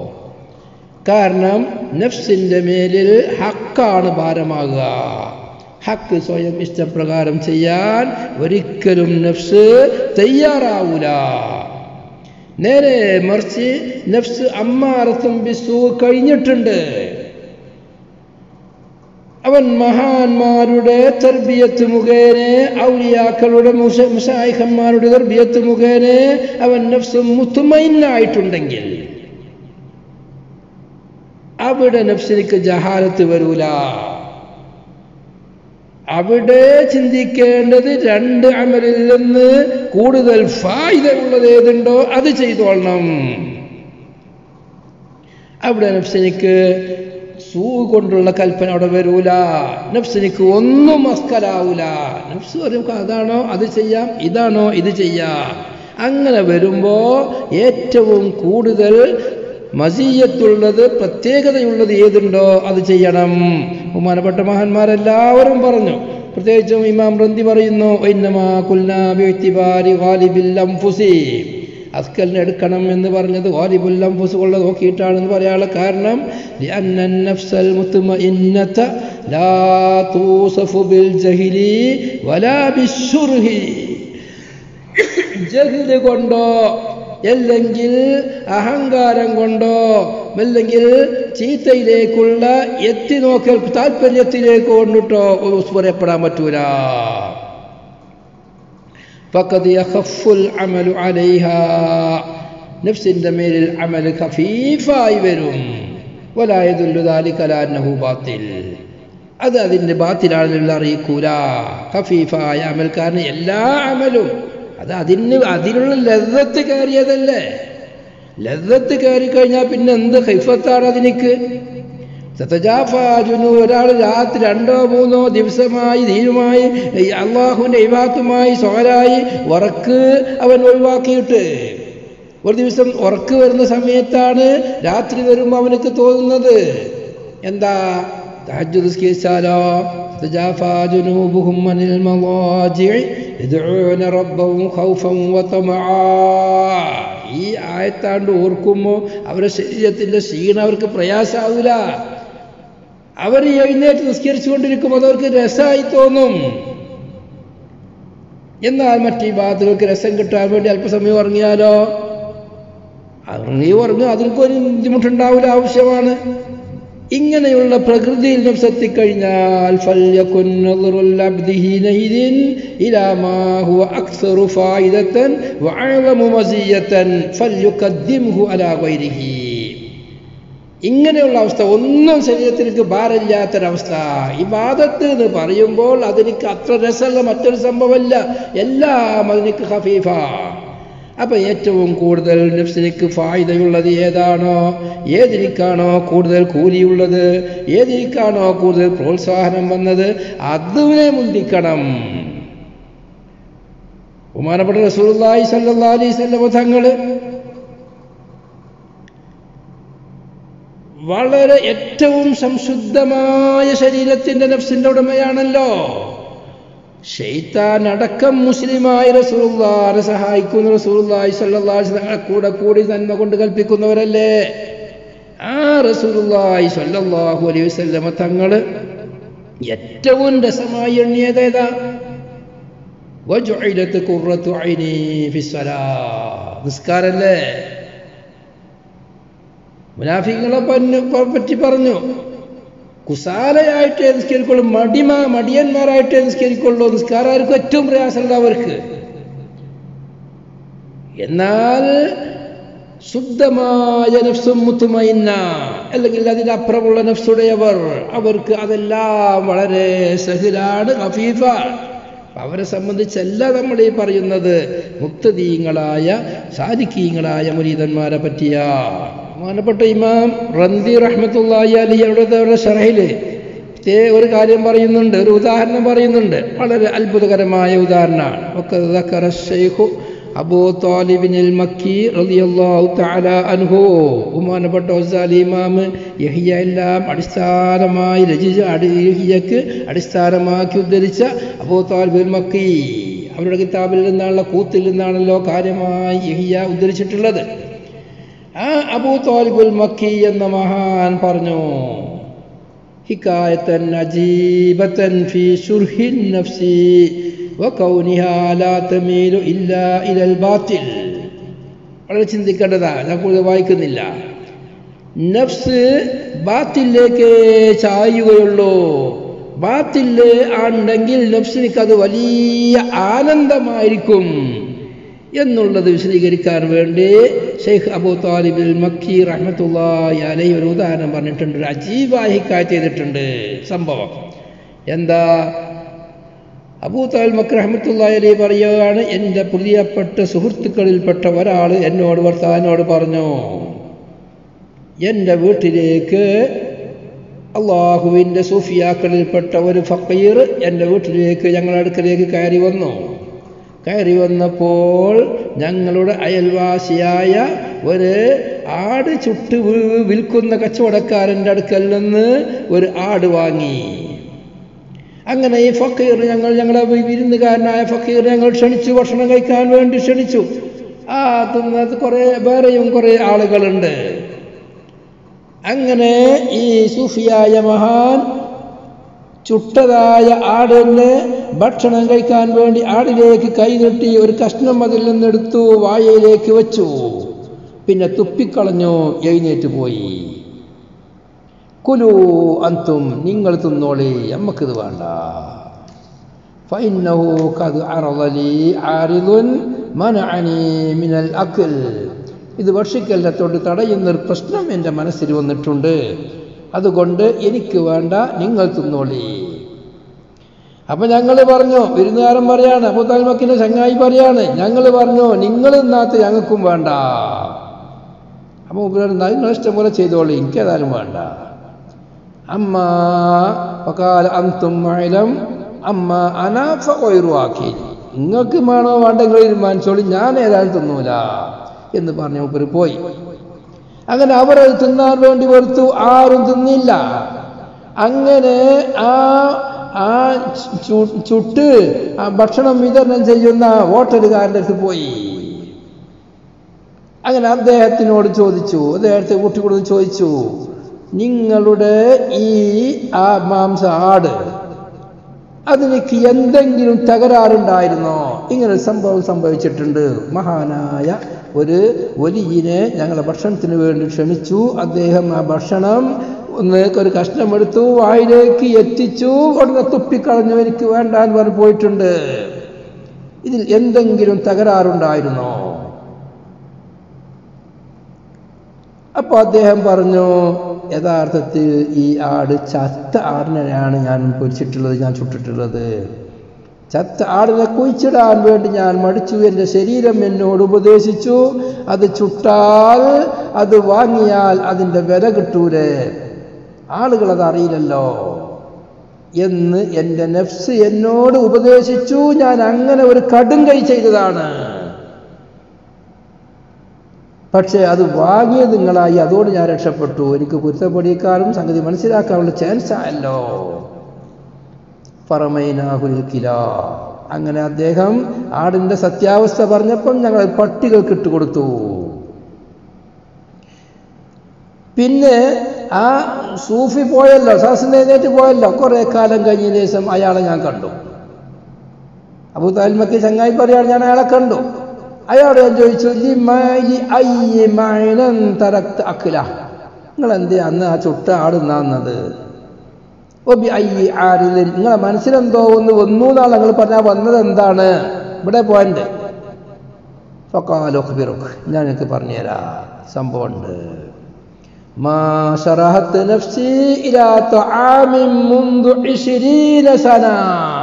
കാരണം നഫ്സിന്റെ മേലിൽ ഹക്കാണ് ഭാരമാകുക ഹക്ക് സ്വയം ഇഷ്ടപ്രകാരം ചെയ്യാൻ ഒരിക്കലും നഫ്സ് തയ്യാറാവൂല നേരെ മറിച്ച് നഫ്സ് അമ്മാറത്തും ബിസു കഴിഞ്ഞിട്ടുണ്ട് അവൻ മഹാന്മാരുടെ തർബിയത്ത് മുഖേന ഔലിയാക്കളുടെ മുഷായിഖന്മാരുടെ തർബിയത്ത് മുഖേന അവൻ നഫ്സ് മുത്തുമൈനായിട്ടുണ്ടെങ്കിൽ അവിടെ നഫ്സിനിക്ക് ജഹാലത്ത് വരൂല അവിടെ ചിന്തിക്കേണ്ടത് രണ്ട് അമലിൽ നിന്ന് കൂടുതൽ ഫായിദ ഉള്ളത് ഏതുണ്ടോ അത് ചെയ്തോളണം അവിടെ നഫ്സിനിക്ക് സൂ കൊണ്ടുള്ള കൽപ്പന അവിടെ വരൂല നഫ്സിനിക്ക് ഒന്നും മസ്കലാവൂല നഫ്സ് പറയും അതാണോ അത് ചെയ്യാം ഇതാണോ ഇത് ചെയ്യാം അങ്ങനെ വരുമ്പോ ഏറ്റവും കൂടുതൽ മസീയത്തുള്ളത് പ്രത്യേകതയുള്ളത് ഏതുണ്ടോ അത് ചെയ്യണം ബഹുമാനപ്പെട്ട മഹാന്മാരെല്ലാവരും പറഞ്ഞു പ്രത്യേകിച്ചും ഇമാം റന്തി പറയുന്നു അസ്കലിനെ എടുക്കണം എന്ന് പറഞ്ഞത് ഗാലിബുല്ലം ഫുസുള്ള നോക്കിയിട്ടാണെന്ന് പറയാനുള്ള കാരണം ജഹില് കൊണ്ടോ അല്ലെങ്കിൽ അഹങ്കാരം കൊണ്ടോ അല്ലെങ്കിൽ ചീത്തയിലേക്കുള്ള എത്തി നോക്കൽ താല്പര്യത്തിലേക്ക് കൊണ്ടിട്ടോ പറയപ്പെടാൻ പറ്റൂല അമലു അലൈഹ നഫ്സിന്റെ മേലിൽ അമൽ ഖഫീഫായി വരും വലായതുല്ലുദാലിക്കലാന്നഹു ബാത്തിൽ അത് അതിൻ്റെ ബാത്തിലാണെന്നുള്ള അറിയിക്കൂല ഖഫീഫായ അമൽക്കാരന് എല്ലാ അമലും അത് അതിന് അതിനുള്ള ലദ്ദത്ത് കയറിയതല്ലേ ലദ്ദത്ത് കയറി കഴിഞ്ഞാൽ പിന്നെ എന്ത് ഹൈഫത്താണ് അതിനിക്ക് സതജാഫാജുനു ഒരാൾ രാത്രി രണ്ടോ മൂന്നോ ദിവസമായി ധീരുമായി അള്ളാഹുവിൻ്റെ ഇവാത്തുമായി സോരായി ഉറക്ക് അവൻ ഒഴിവാക്കിയിട്ട് ഒരു ദിവസം ഉറക്ക് വരുന്ന സമയത്താണ് രാത്രി വരുമ്പോൾ അവനക്ക് തോന്നുന്നത് എന്താ തഹജ്ജുദ് നിസ്കരിച്ചാലോ تجافى جنوبهم عن المضاجع يدعون ربهم خوفا وطمعا ഈ ആയത്താണ്ട് ഓർക്കുമ്പോൾ അവരുടെ ശരീരത്തിൻ്റെ ക്ഷീണം അവർക്ക് പ്രയാസാവില്ല അവർ എഴുന്നേറ്റ് നിസ്കരിച്ചുകൊണ്ടിരിക്കുമ്പോൾ അതവർക്ക് രസമായി തോന്നും എന്നാൽ മറ്റീ ഭാഗത്തുകൾക്ക് രസം കിട്ടാൻ വേണ്ടി അല്പസമയം ഉറങ്ങിയാലോ ഉറങ്ങി ഉറങ്ങുക അതിനൊരു ബുദ്ധിമുട്ടുണ്ടാവില്ല ആവശ്യമാണ് ഇങ്ങനെയുള്ള പ്രകൃതിയിൽ നഫ്സെത്തിക്കഴിഞ്ഞാൽ ഇങ്ങനെയുള്ള അവസ്ഥ ഒന്നും ശരീരത്തിലേക്ക് ഭാരമില്ലാത്തൊരവസ്ഥ ഈ വാദത്ത് എന്ന് പറയുമ്പോൾ അതിനിക്ക് അത്ര രസമുള്ള മറ്റൊരു സംഭവമല്ല എല്ലാം അതിനിക്ക് ഹഫീഫ അപ്പൊ ഏറ്റവും കൂടുതൽ നഫ്സിനിക്ക് ഫായിദയുള്ളത് ഏതാണോ ഏതിനിക്കാണോ കൂടുതൽ കൂലിയുള്ളത് ഏതിനിക്കാണോ കൂടുതൽ പ്രോത്സാഹനം വന്നത് അതിനെ മുന്തിക്കണം ബഹുമാനപ്പെട്ട റസൂലുള്ളാഹി സല്ലല്ലാഹു അലൈഹി വസല്ലം തങ്ങള് വളരെ ഏറ്റവും സംശുദ്ധമായ ശരീരത്തിന്റെ നഫ്സിന്റെ ഉടമയാണല്ലോ ഷെയ്ത്താൻ അടക്കം മുസ്ലിമായ റസൂലുള്ളാഹിനെ സഹായിക്കുന്ന റസൂലുള്ളാഹി സ്വല്ലല്ലാഹി അലൈഹി വസല്ലം കൂടെ കൂടി നന്മ കൊണ്ട് കൽപ്പിക്കുന്നവരല്ലേ ആ റസൂലുള്ളാഹി സ്വല്ലല്ലാഹു അലൈഹി വസല്ലം തങ്ങൾ ഏറ്റവും രസമായി എണ്ണിയത് ഏതാ വജുഇലത്ത് ഖുർറത്തു ഐനി ഫിസ്സലാ നിസ്കാരല്ലേ മുനാഫികളെ പറ്റി പറഞ്ഞു കുസാലയായിട്ട് നിസ്കരിക്കുള്ളൂ മടിമ മടിയന്മാരായിട്ട് നിസ്കരിക്കുള്ളൂ നിസ്കാരമായിരിക്കും ഏറ്റവും പ്രയാസമുണ്ട് അവർക്ക് എന്നാൽ ശുദ്ധമായ നഫ്സും മുത്തുമൈന്ന അല്ലെങ്കിൽ അതിനപ്പുറമുള്ള നഫ്സുടയവർ അവർക്ക് അതെല്ലാം വളരെ സഹിലാണ് ഹഫീഫ അവരെ സംബന്ധിച്ചല്ല നമ്മൾ ഈ പറയുന്നത് മുക്തദീങ്ങളായ സാധിക്കീങ്ങളായ മുരീതന്മാരെ പറ്റിയ ബഹുമാനപ്പെട്ട ഇമാം റന്തി റഹ്മത്തുള്ളാഹി അലി അവിടുത്തെ അവരുടെ ഷറഹില് ഒരു കാര്യം പറയുന്നുണ്ട് ഒരു ഉദാഹരണം പറയുന്നുണ്ട് വളരെ അത്ഭുതകരമായ ഉദാഹരണമാണ് ഒക്കെ അബൂ താലിബിനിൽ മക്കി റളിയല്ലാഹു തആല അൻഹു ബഹുമാനപ്പെട്ട ഹുസാലി ഇമാം യഹിയ എല്ലാം അടിസ്ഥാനമായി രചിച്ച യഹിയക്ക് അടിസ്ഥാനമാക്കി ഉദ്ധരിച്ച അബൂ താലിബിൽ മക്കി അവരുടെ കിതാബിൽ നിന്നാണല്ലോ കൂത്തിൽ നിന്നാണല്ലോ കാര്യമായി ഇഹിയ ഉദ്ധരിച്ചിട്ടുള്ളത് ആ അബൂ താലിബുൽ മക്കി എന്ന മഹാൻ പറഞ്ഞു ഹിക്കായത്തൻ അജീബത്തൻ ഫി ശുർഹിൻ നഫ്സി വകൗനിഹാ ലാ തമീലു ഇല്ലാ ഇലൽ ബാത്തിൽ വളരെ ചിന്തിക്കേണ്ടതാ ഞാൻ കൂടുതൽ വായിക്കുന്നില്ല നഫ്സ് ബാത്തിലേക്ക് ചായുകയുള്ളൂ ബാത്തില് ആണെങ്കിൽ നഫ്സിനിക്ക് അത് വലിയ ആനന്ദമായിരിക്കും എന്നുള്ളത് വിശദീകരിക്കാൻ വേണ്ടി ഷെയ്ഖ് അബൂ താലിബിൽ മക്കി റഹ്മത്തുള്ളാഹി അലൈഹി ഒരു ഉദാഹരണം പറഞ്ഞിട്ടുണ്ട് ഒരു അജീബായ ഹിക്കായത്ത് ചെയ്തിട്ടുണ്ട് സംഭവം എന്താ അബൂ താലിബ് മക്കി റഹ്മത്തുള്ളാഹി അലൈഹി പറയുകയാണ് എൻ്റെ പ്രിയപ്പെട്ട സുഹൃത്തുക്കളിൽപ്പെട്ട ഒരാൾ എന്നോട് ഭർത്താവിനോട് പറഞ്ഞു എൻ്റെ വീട്ടിലേക്ക് അള്ളാഹുവിൻ്റെ സൂഫിയാക്കളിൽപ്പെട്ട ഒരു ഫക്കീർ എൻ്റെ വീട്ടിലേക്ക് ഞങ്ങളുടെ അടുക്കലേക്ക് കയറി വന്നു കയറി വന്നപ്പോൾ ഞങ്ങളുടെ അയൽവാസിയായ ഒരു ആട് ചുട്ട് വി- വിൽക്കുന്ന കച്ചവടക്കാരൻ്റെ അടുക്കൽ നിന്ന് ഒരു ആട് വാങ്ങി അങ്ങനെ ഈ ഫക്കീർ ഞങ്ങൾ ഞങ്ങളെ വിരുന്നുകാരനായ ഫക്കീർ ഞങ്ങൾ ക്ഷണിച്ചു ഭക്ഷണം കഴിക്കാൻ വേണ്ടി ക്ഷണിച്ചു ആ തിന്നത് കുറേ വേറെയും കുറേ ആളുകളുണ്ട് അങ്ങനെ ഈ സൂഫിയായ മഹാൻ ചുട്ടതായ ആടിന് ഭക്ഷണം കഴിക്കാൻ വേണ്ടി ആടിലേക്ക് കൈനീട്ടി ഒരു കഷ്ണം അതിൽ നിന്നെടുത്തു വായയിലേക്ക് വെച്ചു പിന്നെ തുപ്പിക്കളഞ്ഞു എഴുന്നേറ്റ് പോയി കുലു അന്തും നിങ്ങൾ തിന്നോളി നമ്മക്കിത് വേണ്ട فإنه قد عرض لي عارض منعني من الأكل ഇത് ഭക്ഷിക്കലിനെ തൊട്ട് തടയുന്നൊരു പ്രശ്നം എൻ്റെ മനസ്സിൽ വന്നിട്ടുണ്ട് അതുകൊണ്ട് എനിക്ക് വേണ്ട നിങ്ങൾ തിന്നോളി അപ്പൊ ഞങ്ങൾ പറഞ്ഞു വിരുന്നുകാരൻ പറയാണ് അബു താൽമക്കിന്റെ ചങ്ങായി പറയാണ് ഞങ്ങൾ പറഞ്ഞു നിങ്ങൾ ഇന്നാത്ത് ഞങ്ങൾക്കും വേണ്ട അപ്പൊ ഉപരി നിങ്ങൾ ഇഷ്ടം പോലെ ചെയ്തോളി എനിക്കേതായാലും വേണ്ട അമ്മ വകാല അന്തും മഅലം അമ്മ അനാഫ ഒയറുവാക്കി നിങ്ങൾക്ക് വേണോ വേണ്ടെങ്കിൽ തീരുമാനിച്ചോളി ഞാൻ ഏതായാലും തിന്നൂല എന്ന് പറഞ്ഞ മൂപ്പര് പോയി അങ്ങനെ അവരത് തിന്നാൻ വേണ്ടി വെറുത്തു ആരും തിന്നില്ല അങ്ങനെ ആ ആ ചു- ചുട്ട് ആ ഭക്ഷണം വിതരണം ചെയ്യുന്ന ഹോട്ടലുകാരൻ്റെ അടുത്ത് പോയി അങ്ങനെ അദ്ദേഹത്തിനോട് ചോദിച്ചു അദ്ദേഹത്തെ കൂട്ടിക്കൊടുത്ത് ചോദിച്ചു നിങ്ങളുടെ ഈ ആ മാംസ ആട് അതിലേക്ക് എന്തെങ്കിലും തകരാറുണ്ടായിരുന്നോ ഇങ്ങനെ ഒരു സംഭവം സംഭവിച്ചിട്ടുണ്ട് മഹാനായ ഒരു വലിയനെ ഞങ്ങളെ ഭക്ഷണത്തിന് വേണ്ടി ക്ഷണിച്ചു അദ്ദേഹം ആ ഭക്ഷണം ഒന്ന് ഒരു കഷ്ണം എടുത്തു വായിലേക്ക് എത്തിച്ചു ഉടനെ തുപ്പിക്കളഞ്ഞു എനിക്ക് വേണ്ട എന്ന് പറഞ്ഞ് പോയിട്ടുണ്ട് ഇതിൽ എന്തെങ്കിലും തകരാറുണ്ടായിരുന്നോ അപ്പോൾ അദ്ദേഹം പറഞ്ഞു യഥാർത്ഥത്തിൽ ഈ ആട് ചത്ത ആടിനെയാണ് ഞാൻ പൊരിച്ചിട്ടുള്ളത് ഞാൻ ചുട്ടിട്ടുള്ളത് ചത്ത ആടിനെ കുഴിച്ചിടാൻ വേണ്ടി ഞാൻ മടിച്ചു എൻ്റെ ശരീരം എന്നോട് ഉപദേശിച്ചു അത് ചുട്ടാൽ അത് വാങ്ങിയാൽ അതിൻ്റെ വില കിട്ടൂലേ ആളുകൾ അത് അറിയില്ലല്ലോ എന്ന് എൻ്റെ നെഫ്സ് എന്നോട് ഉപദേശിച്ചു ഞാൻ അങ്ങനെ ഒരു കടും കൈ ചെയ്തതാണ് പക്ഷേ അത് വാങ്ങിയത് നിങ്ങളായി അതോട് ഞാൻ രക്ഷപ്പെട്ടു എനിക്ക് കുരുത്തപ്പൊടിക്കാനും സംഗതി മനസ്സിലാക്കാനുള്ള ചാൻസ് ആയല്ലോ പറമൈനാഹുലിക്കില അങ്ങനെ അദ്ദേഹം ആടിന്റെ സത്യാവസ്ഥ പറഞ്ഞപ്പം ഞങ്ങൾ പട്ടികൾക്ക് ഇട്ടുകൊടുത്തു പിന്നെ ആ സൂഫി പോയല്ലോ സാസിന് എഴുന്നേറ്റ് പോയല്ലോ കുറെ കാലം കഴിഞ്ഞ ശേഷം അയാളെ ഞാൻ കണ്ടു അബൂ താൽമക്ക് ചങ്ങായി പറയാണ് ഞാൻ അയാളെ കണ്ടു അയാളോട് ഞാൻ ചോദിച്ചു "ലിമാലി അയ്യി മഅനൻ തറക്ത അഖ്ല നിങ്ങൾ എന്തേ അന്ന് ആ ചുട്ട ആടുന്നത് ഒബി അയ്യി ആരിലിൻ നിങ്ങളെ മനസ്സിലെന്തോ ഒന്ന് വന്നു എന്നാണ് നിങ്ങൾ പറഞ്ഞാൽ വന്നത് എന്താണ് ഇവിടെ പോയിന്റ് ഫക്കാലുഖ്ബിറുഖ് ഞാൻ എനിക്ക് പറഞ്ഞുതരാം സംഭവമുണ്ട് ما شرهت نفسي إلى طعام منذ عشرين سنة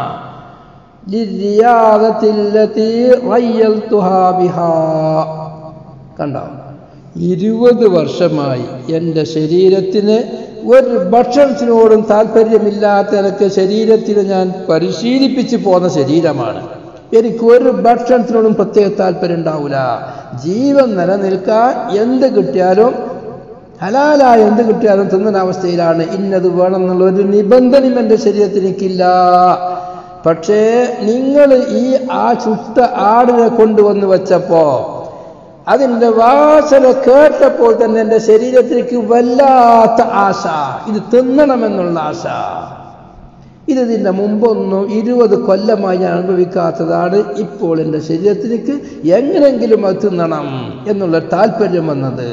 للرياضة التي ريلتها بها കണ്ടോ ഇരുപത് വർഷമായി എൻ്റെ ശരീരത്തിന് ഒരു ഭക്ഷണത്തിനോടും താല്പര്യമില്ലാത്ത എനിക്ക് ശരീരത്തിന് ഞാൻ പരിശീലിപ്പിച്ച് പോന്ന ശരീരമാണ് എനിക്ക് ഒരു ഭക്ഷണത്തിനോടും പ്രത്യേക താല്പര്യം ഉണ്ടാവില്ല ജീവൻ നിലനിൽക്കാൻ എന്ത് കിട്ടിയാലും ഹലാലായ എന്ത് കിട്ടിയാലും തിന്നുന്ന അവസ്ഥയിലാണ് ഇന്നത് വേണം എന്നുള്ള ഒരു നിബന്ധനയും എൻ്റെ ശരീരത്തിൽ എനിക്കില്ല പക്ഷേ നിങ്ങൾ ഈ ആ ചുട്ട ആടിനെ കൊണ്ടുവന്ന് വെച്ചപ്പോ അതിൻ്റെ വാസന കേട്ടപ്പോൾ തന്നെ എൻ്റെ ശരീരത്തിലേക്ക് വല്ലാത്ത ആശ ഇത് തിന്നണമെന്നുള്ള ആശ ഇത് ഇതിൻ്റെ മുമ്പൊന്നും ഇരുപത് കൊല്ലമായി ഞാൻ അനുഭവിക്കാത്തതാണ് ഇപ്പോൾ എൻ്റെ ശരീരത്തിലേക്ക് എങ്ങനെങ്കിലും അത് തിന്നണം എന്നുള്ള താല്പര്യം വന്നത്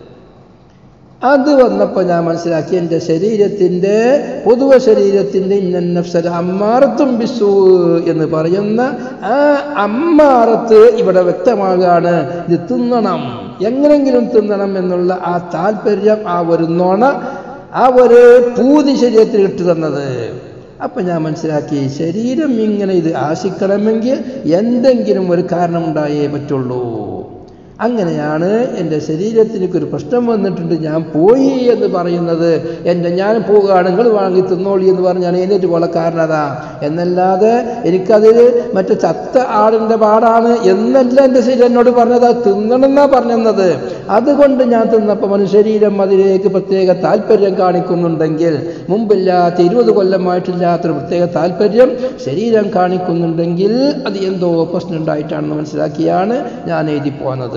അത് വന്നപ്പോൾ ഞാൻ മനസ്സിലാക്കി എൻ്റെ ശരീരത്തിൻ്റെ പൊതുവ ശരീരത്തിൻ്റെ ഇന്നഫ്സൽ അമ്മാറത്തും ബിസു എന്ന് പറയുന്ന ആ അമ്മാറത്ത് ഇവിടെ വ്യക്തമാകാണ് ഇത് തിന്നണം എങ്ങനെങ്കിലും തിന്നണം എന്നുള്ള ആ താല്പര്യം ആ ഒരു നുണ ആ ഒരു പൂതി ശരീരത്തിൽ ഇട്ട് തന്നത് അപ്പം ഞാൻ മനസ്സിലാക്കി ശരീരം ഇങ്ങനെ ഇത് ആശിക്കണമെങ്കിൽ എന്തെങ്കിലും ഒരു കാരണം ഉണ്ടായേ പറ്റുള്ളൂ അങ്ങനെയാണ് എൻ്റെ ശരീരത്തിലേക്ക് ഒരു പ്രശ്നം വന്നിട്ടുണ്ട് ഞാൻ പോയി എന്ന് പറയുന്നത് എൻ്റെ ഞാൻ പോവുകയാണ് നിങ്ങൾ വാങ്ങി തിന്നോളി എന്ന് പറഞ്ഞാണ് എഴുന്നേറ്റ് പോലെ കാരണതാ എന്നല്ലാതെ എനിക്കതിൽ മറ്റേ ചത്ത ആടിൻ്റെ പാടാണ് എന്നല്ല എൻ്റെ ശരീരം എന്നോട് പറഞ്ഞത് അത് തിന്നണമെന്നാ പറഞ്ഞത് അതുകൊണ്ട് ഞാൻ തിന്നപ്പോൾ മനുഷ്യ ശരീരം അതിലേക്ക് പ്രത്യേക താല്പര്യം കാണിക്കുന്നുണ്ടെങ്കിൽ മുമ്പില്ലാത്ത ഇരുപത് കൊല്ലമായിട്ടില്ലാത്തൊരു പ്രത്യേക താല്പര്യം ശരീരം കാണിക്കുന്നുണ്ടെങ്കിൽ അത് എന്തോ പ്രശ്നം ഉണ്ടായിട്ടാണെന്ന് മനസ്സിലാക്കിയാണ് ഞാൻ എഴുതി പോന്നത്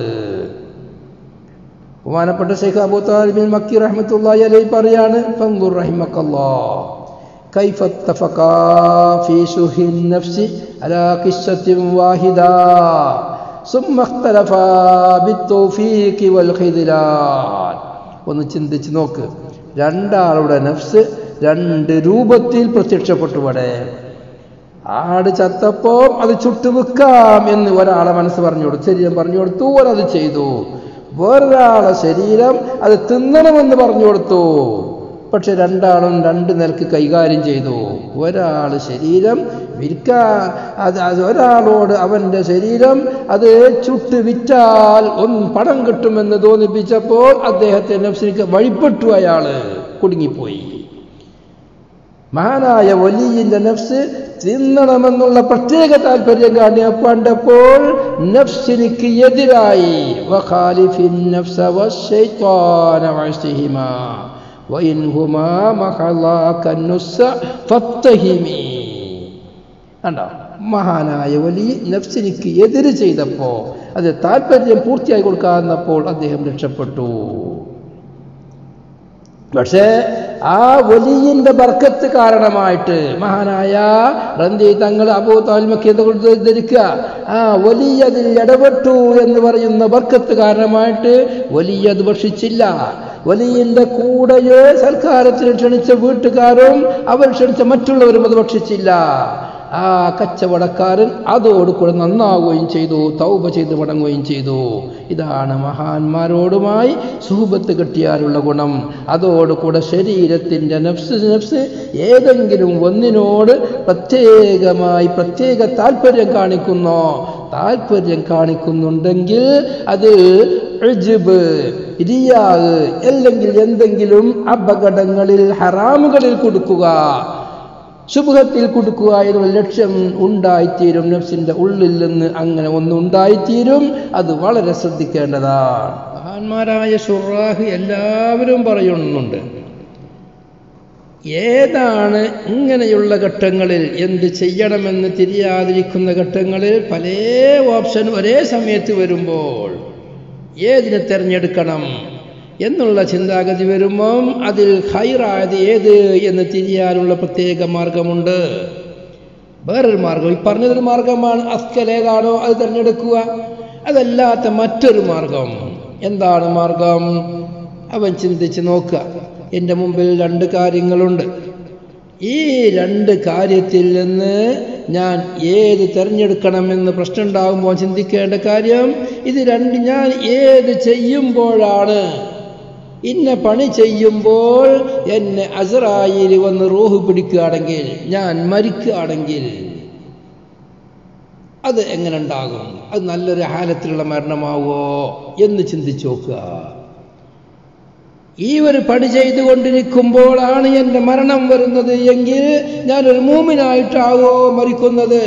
ബഹുമാനപ്പെട്ട ശേഖ് അബൂ താലിബിൻ മക്കി റഹ്മത്തുള്ളാഹി അലൈഹി പറയാണ് ഫൻദുർ റഹിമക്കല്ലാഹ് كيف اتفقا في شح النفس على قصة واحدة ثم اختلفا بالتوفيق والخذلان ഒന്ന് ചിന്തിച്ച് നോക്ക് രണ്ടാളുടെ നഫ്സ് രണ്ട് രൂപത്തിൽ പ്രത്യക്ഷപ്പെട്ടു ഇവിടെ ആട് ചത്തപ്പോ അത് ചുട്ടുവെക്കാം എന്ന് ഒരാളെ മനസ്സ് പറഞ്ഞു കൊടുത്തു ശരീരം പറഞ്ഞു കൊടുത്തു ഒരത് ചെയ്തു വേറൊരാളെ ശരീരം അത് തിന്നണമെന്ന് പറഞ്ഞു കൊടുത്തു പക്ഷെ രണ്ടാളും രണ്ട് നിലക്ക് കൈകാര്യം ചെയ്തു ഒരാൾ ശരീരം വിൽക്കാൻ അത് അത് ഒരാളോട് അവൻ്റെ ശരീരം അത് ചുട്ട് വിറ്റാൽ ഒന്ന് പണം കിട്ടുമെന്ന് തോന്നിപ്പിച്ചപ്പോൾ അദ്ദേഹത്തെ നഫ്സിനിക്ക് വഴിപ്പെട്ടു അയാൾ കുടുങ്ങിപ്പോയി മഹാനായ വലിയന്റെ നഫ്സ് തിന്നണമെന്നുള്ള പ്രത്യേക താല്പര്യം കാണിയ കണ്ടപ്പോൾ നഫ്സിനിക്ക് എതിരായി വഖാലിഫിൻ നഫ്സ വശൈത്വാന വഅസ്തിഹിമാ വഇൻഹുമാ മഖലാക നുസ്സ ഫത്തഹിമി കണ്ടോ മഹാനായ വലിയ നഫ്സിനിക്ക് എതിര് ചെയ്തപ്പോൾ അത് താല്പര്യം പൂർത്തിയായി കൊടുക്കാന്നപ്പോൾ അദ്ദേഹം രക്ഷപ്പെട്ടു പക്ഷേ ആ വലിയന്റെ ബർക്കത്ത് കാരണമായിട്ട് മഹാനായ റന്തി തങ്ങൾ അബൂ താൽമക്ക് എന്തുകൊണ്ട് ധരിക്കുക ആ വലിയ അതിൽ ഇടപെട്ടു എന്ന് പറയുന്ന ബർക്കത്ത് കാരണമായിട്ട് വലിയ അത് ഭക്ഷിച്ചില്ല വലിയന്റെ കൂടെയോ സൽക്കാരത്തിന് ക്ഷണിച്ച വീട്ടുകാരും അവർ ക്ഷണിച്ച മറ്റുള്ളവരും അത് ഭക്ഷിച്ചില്ല ആ കച്ചവടക്കാരൻ അതോടുകൂടെ നന്നാവുകയും ചെയ്തു തൗബ ചെയ്ത് മടങ്ങുകയും ചെയ്തു ഇതാണ് മഹാന്മാരോടുമായി സുഹബത്ത് കിട്ടിയാലുള്ള ഗുണം അതോടുകൂടെ ശരീരത്തിൻ്റെ നഫ്സ് നഫ്സ് ഏതെങ്കിലും ഒന്നിനോട് പ്രത്യേകമായി പ്രത്യേക താല്പര്യം കാണിക്കുന്നോ താല്പര്യം കാണിക്കുന്നുണ്ടെങ്കിൽ അത് ഇജ്ബ്, റിയാഗ് അല്ലെങ്കിൽ എന്തെങ്കിലും അപകടങ്ങളിൽ ഹറാമുകളിൽ കൊടുക്കുക ശുഭത്തിൽ കൊടുക്കുക എന്നുള്ള ലക്ഷ്യം ഉണ്ടായിത്തീരും നഫ്സിന്റെ ഉള്ളിൽ നിന്ന് അങ്ങനെ ഒന്നുണ്ടായിത്തീരും അത് വളരെ ശ്രദ്ധിക്കേണ്ടതാണ് മഹാന്മാരായ ഷുറാഹ് എല്ലാവരും പറയുന്നുണ്ട് ഏതാണ് ഇങ്ങനെയുള്ള ഘട്ടങ്ങളിൽ എന്ത് ചെയ്യണമെന്ന് തിരിയാതിരിക്കുന്ന ഘട്ടങ്ങളിൽ പല ഓപ്ഷൻ ഒരേ സമയത്ത് വരുമ്പോൾ ഏതിനെ തിരഞ്ഞെടുക്കണം എന്നുള്ള ചിന്താഗതി വരുമ്പം അതിൽ ഹൈറായത് ഏത് എന്ന് തിരിയാനുള്ള പ്രത്യേക മാർഗമുണ്ട് വേറൊരു മാർഗം ഈ പറഞ്ഞതൊരു മാർഗമാണ് അസ്കൽ ഏതാണോ അത് തിരഞ്ഞെടുക്കുക അതല്ലാത്ത മറ്റൊരു മാർഗം എന്താണ് മാർഗം അവൻ ചിന്തിച്ച് നോക്കുക എൻ്റെ മുമ്പിൽ രണ്ട് കാര്യങ്ങളുണ്ട് ഈ രണ്ട് കാര്യത്തിൽ നിന്ന് ഞാൻ ഏത് തിരഞ്ഞെടുക്കണമെന്ന് പ്രശ്നം ഉണ്ടാകുമ്പോൾ ചിന്തിക്കേണ്ട കാര്യം ഇത് രണ്ട് ഞാൻ ഏത് ചെയ്യുമ്പോഴാണ് ഇന്ന പണി ചെയ്യുമ്പോൾ എന്നെ അസറായിൽ വന്ന് റൂഹ് പിടിക്കുകയാണെങ്കിൽ ഞാൻ മരിക്കുകയാണെങ്കിൽ അത് എങ്ങനെ ഉണ്ടാകും അത് നല്ലൊരു ഹാലത്തിലുള്ള മരണമാവോ എന്ന് ചിന്തിച്ചു നോക്കുക ഈ ഒരു പണി ചെയ്തുകൊണ്ടിരിക്കുമ്പോഴാണ് എൻ്റെ മരണം വരുന്നത് എങ്കിൽ ഞാനൊരു മൂമിനായിട്ടാവോ മരിക്കുന്നത്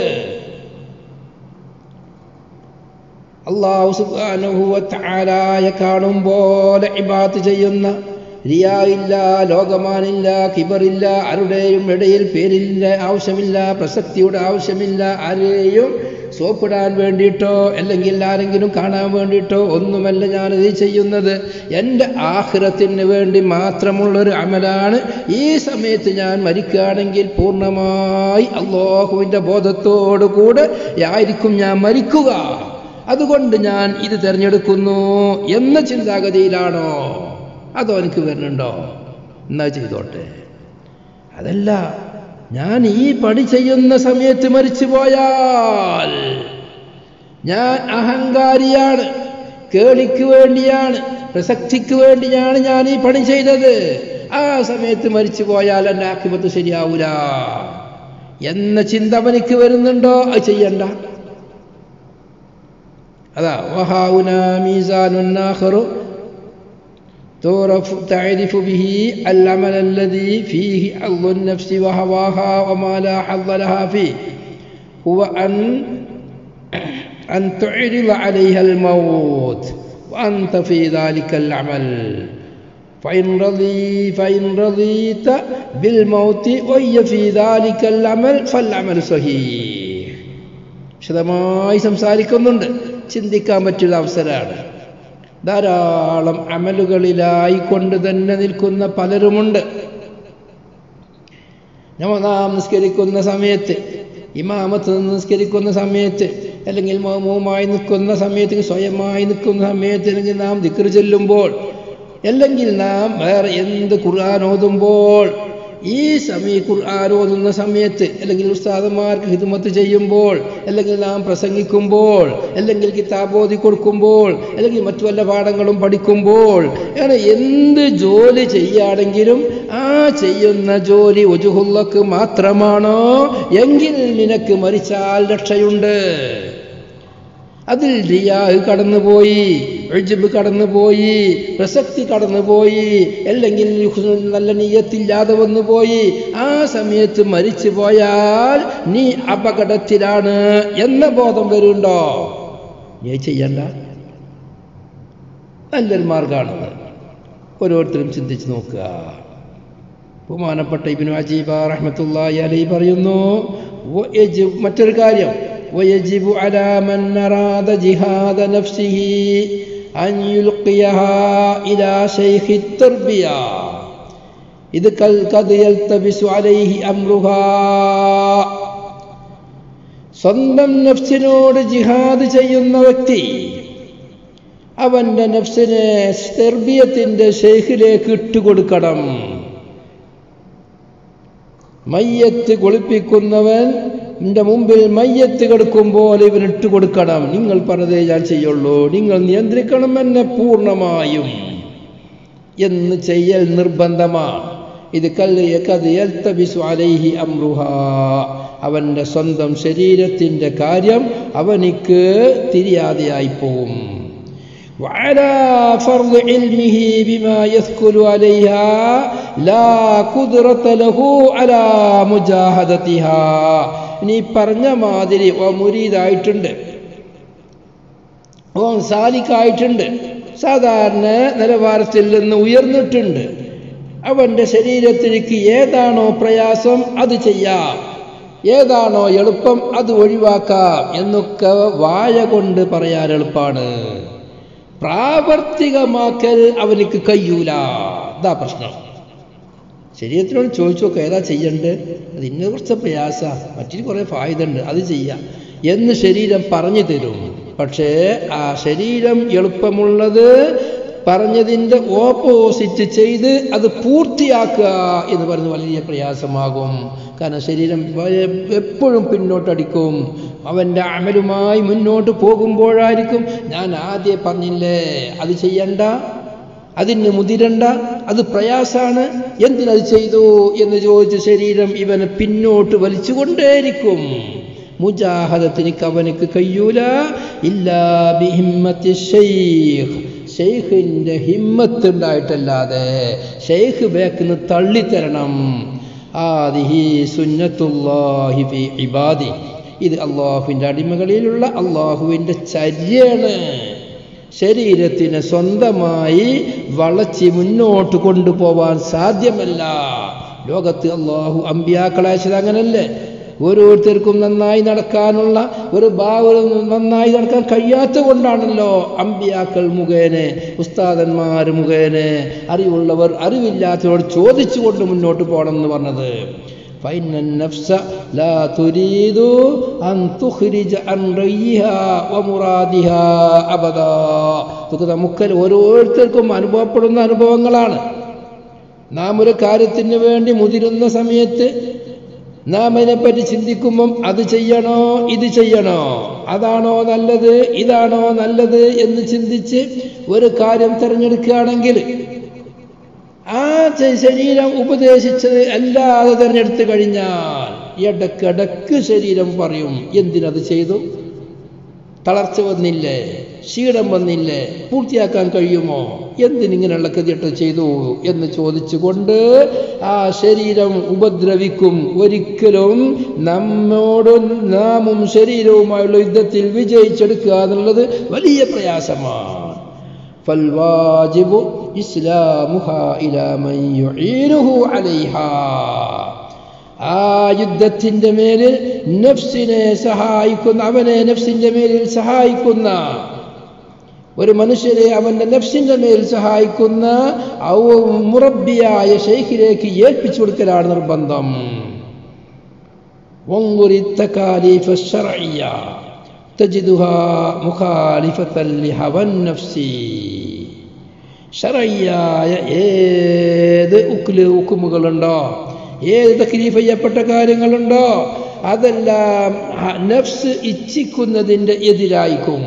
അള്ളാഹു സുബ്ഹാനഹു വതആലയെ കാണും പോലെ ഇബാത്ത് ചെയ്യുന്ന റിയാ ഇല്ല ലോകമാനില്ല കിബറില്ല ആരുടെയും ഇടയിൽ പേരില്ല ആവശ്യമില്ല പ്രസക്തിയുടെ ആവശ്യമില്ല ആരെയും സോപ്പിടാൻ വേണ്ടിയിട്ടോ അല്ലെങ്കിൽ ആരെങ്കിലും കാണാൻ വേണ്ടിയിട്ടോ ഒന്നുമല്ല ഞാനിത് ചെയ്യുന്നത് എൻ്റെ ആഹ്റത്തിന് വേണ്ടി മാത്രമുള്ളൊരു അമലാണ് ഈ സമയത്ത് ഞാൻ മരിക്കുകയാണെങ്കിൽ പൂർണ്ണമായി അള്ളാഹുവിൻ്റെ ബോധത്തോടു കൂടെ ആയിരിക്കും ഞാൻ മരിക്കുക അതുകൊണ്ട് ഞാൻ ഇത് തിരഞ്ഞെടുക്കുന്നു എന്ന ചിന്താഗതിയിലാണോ അതോ എനിക്ക് വരുന്നുണ്ടോ എന്നാ ചെയ്തോട്ടെ അതല്ല ഞാൻ ഈ പണി ചെയ്യുന്ന സമയത്ത് മരിച്ചു പോയാൽ ഞാൻ അഹങ്കാരിയാണ് കേളിക്ക് വേണ്ടിയാണ് പ്രസക്തിക്ക് വേണ്ടിയാണ് ഞാൻ ഈ പണി ചെയ്തത് ആ സമയത്ത് മരിച്ചു പോയാൽ എൻ്റെ ആക്കിപത്ത് ശരിയാവൂല എന്ന ചിന്ത അവനിക്ക് വരുന്നുണ്ടോ അത് ചെയ്യണ്ട അതാ വഹാവുന മീസാനുന്നാഹറു تعرف تعرف به العمل الذي فيه حظ النفس وهواها وما لا حظ لها فيه هو أن أن تعرض عليها الموت وأنت في ذلك العمل فإن رضي فإن رضيت بالموت وهي في ذلك العمل فالعمل صحيح വിശദമായി സംസാരിക്കുന്നുണ്ട് ചിന്തിക്കാൻ പറ്റിയ അവസരമാണ് ധാരാളം അമലുകളിലായി കൊണ്ട് തന്നെ നിൽക്കുന്ന പലരുമുണ്ട് നാം നിസ്കരിക്കുന്ന സമയത്ത് ഇമാമത്ത് നിസ്കരിക്കുന്ന സമയത്ത് അല്ലെങ്കിൽ മൗമവുമായി നിൽക്കുന്ന സമയത്ത് സ്വയമായി നിൽക്കുന്ന സമയത്ത് അല്ലെങ്കിൽ നാം ദിക്ർ ചെല്ലുമ്പോൾ അല്ലെങ്കിൽ നാം വേറെ എന്ത് ഖുർആൻ ഓതുമ്പോൾ ഈ സമയ ഖുർആൻ ഓതുന്ന സമയത്ത് അല്ലെങ്കിൽ ഉസ്താദന്മാർക്ക് ഹിദ്മത്ത് ചെയ്യുമ്പോൾ അല്ലെങ്കിൽ നാം പ്രസംഗിക്കുമ്പോൾ അല്ലെങ്കിൽ കിതാബ് ഓതി കൊടുക്കുമ്പോൾ അല്ലെങ്കിൽ മറ്റു വല്ല പാഠങ്ങളും പഠിക്കുമ്പോൾ അങ്ങനെ എന്ത് ജോലി ചെയ്യുകയാണെങ്കിലും ആ ചെയ്യുന്ന ജോലി ഒജുഹുള്ളക്ക് മാത്രമാണോ എങ്കിൽ നിനക്ക് മരിച്ചാൽ രക്ഷയുണ്ട് അതിൽ റിയാഹ് കടന്നുപോയി എഴുജബ് കടന്നുപോയി പ്രസക്തി കടന്നുപോയി അല്ലെങ്കിൽ നല്ല നീയത്തില്ലാതെ വന്നുപോയി ആ സമയത്ത് മരിച്ചു പോയാൽ നീ അപകടത്തിലാണ് എന്ന ബോധം വരുന്നുണ്ടോ നീ ചെയ്യണ്ട നല്ലൊരു മാർഗമാണത് ഓരോരുത്തരും ചിന്തിച്ച് നോക്കുക ബഹുമാനപ്പെട്ട ഇബിനു അജീബ റഹ്മത്തുള്ളാഹി അലൈഹി പറയുന്നു മറ്റൊരു കാര്യം ويجب على من أراد جهاد نفسه أن يلقيها إلى شيخ التربية إذ قد يلتبس عليه أمرها സ്വന്തം നഫ്സിനോട് ജിഹാദ് ചെയ്യുന്ന വ്യക്തി അവന്റെ നഫ്സിനെ തെർബിയത്തിന്റെ ഷെയ്ഖിലേക്ക് ഇട്ടുകൊടുക്കണം മയ്യത്ത് കുളിപ്പിക്കുന്നവൻ എൻ്റെ മുമ്പിൽ മയ്യത്ത് കിടക്കുമ്പോൾ ഇവൻ ഇട്ട് കൊടുക്കണം നിങ്ങൾ പറഞ്ഞതേ ഞാൻ ചെയ്യുള്ളൂ നിങ്ങൾ നിയന്ത്രിക്കണം എന്നെ പൂർണ്ണമായും എന്ന് ചെയ്യൽ നിർബന്ധമാണ് ഇത് അലൈഹി അമ്രുഹ അവൻ്റെ സ്വന്തം ശരീരത്തിൻ്റെ കാര്യം അവനിക്ക് തിരിയാതെയായി പോവും وعلى فرض علمه بما يثقل عليها لا قدرة له على مجاهدتها നീ പറഞ്ഞ മാതിരി ഓ മുരീദായിട്ടുണ്ട് ഓ സാലിക്കായിട്ടുണ്ട് സാധാരണ നിലവാരത്തിൽ നിന്ന് ഉയർന്നിട്ടുണ്ട് അവൻ്റെ ശരീരത്തിലേക്ക് ഏതാണോ പ്രയാസം അത് ചെയ്യാം ഏതാണോ എളുപ്പം അത് ഒഴിവാക്കാം എന്നൊക്കെ വായ കൊണ്ട് പറയാൻ എളുപ്പമാണ് പ്രാവർത്തികമാക്കൽ അവനിക്ക് കഴിയൂല അതാ പ്രശ്നം ശരീരത്തിനോട് ചോദിച്ചു നോക്കുക ഏതാ ചെയ്യണ്ടേ അത് ഇന്ന കുറച്ച് പ്രയാസ മറ്റൊരു കുറേ ഫായുധ ഉണ്ട് അത് ചെയ്യാം എന്ന് ശരീരം പറഞ്ഞു തരും പക്ഷേ ആ ശരീരം എളുപ്പമുള്ളത് പറഞ്ഞതിൻ്റെ ഓപ്പോസിറ്റ് ചെയ്ത് അത് പൂർത്തിയാക്കുക എന്ന് പറയുന്നത് വലിയ പ്രയാസമാകും കാരണം ശരീരം എപ്പോഴും പിന്നോട്ടടിക്കും അവൻ്റെ അമലുമായി മുന്നോട്ട് പോകുമ്പോഴായിരിക്കും ഞാൻ ആദ്യം പറഞ്ഞില്ലേ അത് ചെയ്യണ്ട അതിന് മുതിരണ്ട അത് പ്രയാസാണ് എന്തിനത് ചെയ്തു എന്ന് ചോദിച്ച ശരീരം ഇവനെ പിന്നോട്ട് വലിച്ചുകൊണ്ടേയിരിക്കും മുജാഹദത്തിന് അവനക്ക് കഴിയൂല ഇല്ലാ ബിഹിമ്മത്തി ഷെയ്ഖ് ഷെയ്ഖിൻ്റെ ഹിമ്മത്ത് ഉണ്ടായിട്ടല്ലാതെ ഷെയ്ഖ് ബേക്കിന്ന് തള്ളിത്തരണം ആദിഹി സുന്നത്തുല്ലാഹി ഫി ഇബാദി ഇത് അള്ളാഹുവിൻ്റെ അടിമകളിലുള്ള അള്ളാഹുവിൻ്റെ ചര്യയാണ് ശരീരത്തിനെ സ്വന്തമായി വളച്ച് മുന്നോട്ട് കൊണ്ടുപോവാൻ സാധ്യമല്ല ലോകത്ത് അള്ളാഹു അമ്പിയാക്കളെ അയച്ചത് അങ്ങനല്ലേ ഓരോരുത്തർക്കും നന്നായി നടക്കാനുള്ള ഒരു ഭാവം നന്നായി നടക്കാൻ കഴിയാത്ത കൊണ്ടാണല്ലോ അമ്പിയാക്കൾ മുഖേന ഉസ്താദന്മാർ മുഖേന അറിവുള്ളവർ അറിവില്ലാത്തവരോട് ചോദിച്ചുകൊണ്ട് മുന്നോട്ട് പോകണം എന്ന് പറഞ്ഞത് فإن النفس لا تريد أن تخرج عن ريها ومرادها أبدا ഇതൊക്കെ നമുക്ക് ഓരോരുത്തർക്കും അനുഭവപ്പെടുന്ന അനുഭവങ്ങളാണ് നാം ഒരു കാര്യത്തിന് വേണ്ടി മുതിരുന്ന സമയത്ത് നാം അതിനെപ്പറ്റി ചിന്തിക്കുമ്പം അത് ചെയ്യണോ ഇത് ചെയ്യണോ അതാണോ നല്ലത് ഇതാണോ നല്ലത് എന്ന് ചിന്തിച്ച് ഒരു കാര്യം തിരഞ്ഞെടുക്കുകയാണെങ്കിൽ ആ ചെ- ശരീരം ഉപദേശിച്ചത് അല്ലാതെ തിരഞ്ഞെടുത്തു കഴിഞ്ഞാൽ ഇടക്കിടക്ക് ശരീരം പറയും എന്തിനത് ചെയ്തു തളർച്ച വന്നില്ലേ ക്ഷീണം വന്നില്ലേ പൂർത്തിയാക്കാൻ കഴിയുമോ എന്തിനിങ്ങനെയുള്ള ഗതിയിട്ട് ചെയ്തു എന്ന് ചോദിച്ചുകൊണ്ട് ആ ശരീരം ഉപദ്രവിക്കും ഒരിക്കലും നമ്മോടും നാമും ശരീരവുമായുള്ള യുദ്ധത്തിൽ വിജയിച്ചെടുക്കുക എന്നുള്ളത് വലിയ പ്രയാസമാണ് فالواجب إسلامها إلى من يعينه عليها ആ യുദ്ധത്തിൻ്റെ മേലിൽ നഫ്സിനെ സഹായിക്കുന്ന അവനെ നഫ്സിൻ്റെ മേലിൽ സഹായിക്കുന്ന ഒരു മനുഷ്യരെ അവൻ്റെ നഫ്സിൻ്റെ മേൽ സഹായിക്കുന്ന ഔ മുറബിയായ ഷെയ്ഖിലേക്ക് ഏൽപ്പിച്ചു കൊടുക്കലാണ് നിർബന്ധം وانظر التكاليف الشرعية تجدها مخالفة لهوى النفس ഷറയ്യായ ഏത് ഉക്കില് ഉക്കുമുകളുണ്ടോ ഏത് തക്ലീഫ് ചെയ്യപ്പെട്ട കാര്യങ്ങളുണ്ടോ അതെല്ലാം ആ നഫ്സ് ഇച്ഛിക്കുന്നതിൻ്റെ എതിരായിക്കും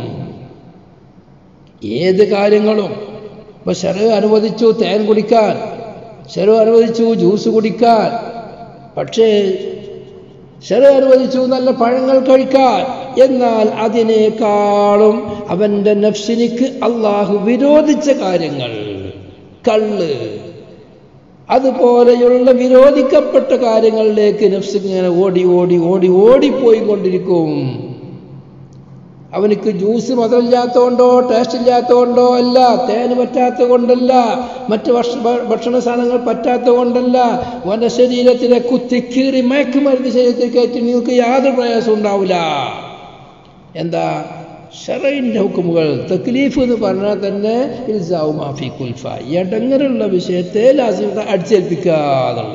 ഏത് കാര്യങ്ങളും ഇപ്പൊ ശര അനുവദിച്ചു തേൻ കുടിക്കാൻ ശര അനുവദിച്ചു ജ്യൂസ് കുടിക്കാൻ പക്ഷേ ശര അനുവദിച്ചു നല്ല പഴങ്ങൾ കഴിക്കാൻ എന്നാൽ അതിനേക്കാളും അവൻ്റെ നഫ്സിനിക്ക് അള്ളാഹു വിരോധിച്ച കാര്യങ്ങൾ കള്ള് അതുപോലെയുള്ള വിരോധിക്കപ്പെട്ട കാര്യങ്ങളിലേക്ക് നഫ്സ് ഇങ്ങനെ ഓടി ഓടി ഓടി ഓടിപ്പോയിക്കൊണ്ടിരിക്കും അവനിക്ക് ജ്യൂസ് മധുരമില്ലാത്തതുകൊണ്ടോ ടേസ്റ്റ് ഇല്ലാത്തതുകൊണ്ടോ അല്ല തേന് പറ്റാത്തത് കൊണ്ടല്ല മറ്റ് ഭക്ഷ ഭക്ഷണ സാധനങ്ങൾ പറ്റാത്തത് കൊണ്ടല്ല അവൻ്റെ ശരീരത്തിലെ കുത്തിക്കീറി മയക്കുമരുന്ന് ശരീരത്തിൽ കയറ്റി നിങ്ങൾക്ക് യാതൊരു പ്രയാസവും ഉണ്ടാവില്ല എന്താ ഷറൈൻ്റെ ഹുക്കുമുകൾ തക്ലീഫ് എന്ന് പറഞ്ഞാൽ തന്നെ ഇൽസാവും മാഫി കുൽഫ ഇടങ്ങറുള്ള വിഷയത്തെ ലാസിമ അടിച്ചേൽപ്പിക്കുക എന്നുള്ള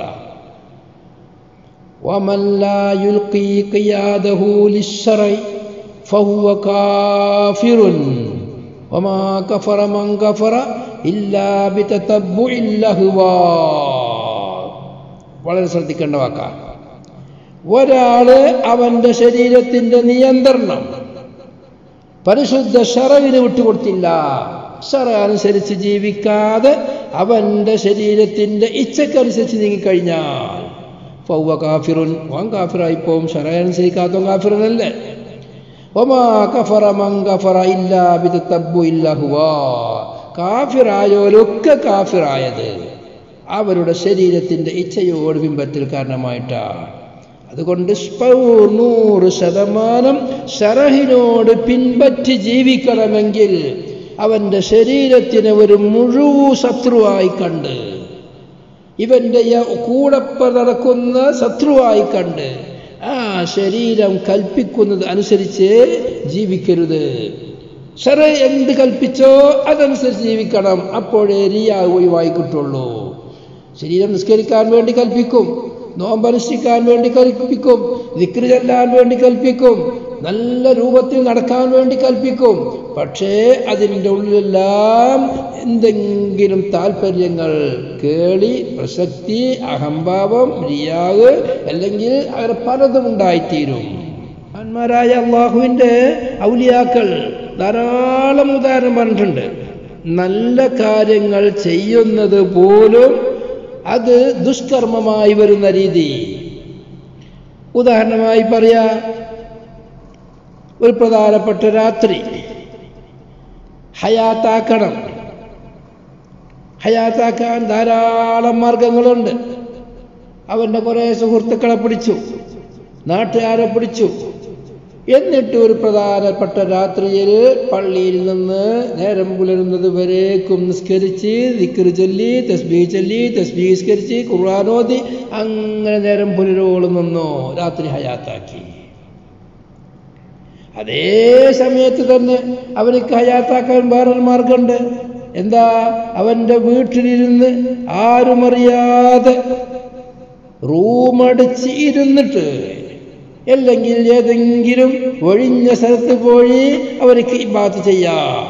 ومن لا يلقي قياده للشرع فهو كافر وما كفر من كفر إلا بتتبع الأهواء വളരെ ശ്രദ്ധിക്കേണ്ട വാക്കാണ് ഒരാള് അവന്റെ ശരീരത്തിന്റെ നിയന്ത്രണം പരിശുദ്ധ ഷറവിന് വിട്ടുകൊടുത്തില്ല ഷറ അനുസരിച്ച് ജീവിക്കാതെ അവന്റെ ശരീരത്തിന്റെ ഇച്ഛക്കനുസരിച്ച് നീങ്ങിക്കഴിഞ്ഞാൽ ഫൗവ കാഫിറുൻ ഓൻ കാഫിറായിപ്പോവും ഷറ അനുസരിക്കാത്ത കാഫിറനല്ലേ ഒമാ കഫറ മൻ കഫറ ഇല്ലാ ബിതത്തബ്ബു ഇല്ലാ ഹുവാ കാഫിറായോലൊക്കെ കാഫിറായത് അവരുടെ ശരീരത്തിന്റെ ഇച്ഛയോട് പിൻപറ്റൽ കാരണമായിട്ടാണ് അതുകൊണ്ട് നൂറ് ശതമാനം ഷറഹിനോട് പിൻപറ്റി ജീവിക്കണമെങ്കിൽ അവൻ്റെ ശരീരത്തിനെ ഒരു മുഴുവൻ ശത്രുവായി കണ്ട് ഇവൻ്റെ കൂടെ നടക്കുന്ന ശത്രുവായി കണ്ട് ആ ശരീരം കൽപ്പിക്കുന്നത് അനുസരിച്ച് ജീവിക്കരുത് ഷറ എന്ത് കൽപ്പിച്ചോ അതനുസരിച്ച് ജീവിക്കണം അപ്പോഴേ റിയ ഒഴിവായി കിട്ടുള്ളൂ ശരീരം നിസ്കരിക്കാൻ വേണ്ടി കൽപ്പിക്കും നോമ്പനുഷ്ഠിക്കാൻ വേണ്ടി കൽപ്പിക്കും വിക്രി ചെല്ലാൻ വേണ്ടി കൽപ്പിക്കും നല്ല രൂപത്തിൽ നടക്കാൻ വേണ്ടി കൽപ്പിക്കും പക്ഷേ അതിൻ്റെ ഉള്ളിലെല്ലാം എന്തെങ്കിലും താല്പര്യങ്ങൾ കേളി പ്രസക്തി അഹംഭാവം റിയാവ് അല്ലെങ്കിൽ അങ്ങനെ പലതും ഉണ്ടായിത്തീരും മഹാന്മാരായ അള്ളാഹുവിൻ്റെ ഔലിയാക്കൾ ധാരാളം ഉദാഹരണം പറഞ്ഞിട്ടുണ്ട് നല്ല കാര്യങ്ങൾ ചെയ്യുന്നത് പോലും അത് ദുഷ്കർമ്മമായി വരുന്ന രീതി ഉദാഹരണമായി പറയാ ഒരു പ്രധാനപ്പെട്ട രാത്രി ഹയാത്താക്കണം ഹയാത്താക്കാൻ ധാരാളം മാർഗങ്ങളുണ്ട് അവൻ്റെ കുറേ സുഹൃത്തുക്കളെ പിടിച്ചു നാട്ടുകാരെ പിടിച്ചു എന്നിട്ട് ഒരു പ്രധാനപ്പെട്ട രാത്രിയിൽ പള്ളിയിൽ നിന്ന് നേരം പുലരുന്നത് വരേക്കും നിസ്കരിച്ച് ദിക്കറ് ചൊല്ലി തസ്ബീ ചൊല്ലി തസ്ബീ നിസ്കരിച്ച് ഖുർആാനോദി അങ്ങനെ നേരം പുലരോളം നിന്നു രാത്രി ഹയാത്താക്കി അതേ സമയത്ത് തന്നെ അവർക്ക് ഹയാത്താക്കാൻ വേറൊരു മാർഗമുണ്ട് എന്താ അവൻ്റെ വീട്ടിലിരുന്ന് ആരും അറിയാതെ റൂമടിച്ച് ഇരുന്നിട്ട് അല്ലെങ്കിൽ ഏതെങ്കിലും ഒഴിഞ്ഞ സ്ഥലത്ത് പോയി അവർക്ക് ഇബാത്ത് ചെയ്യാം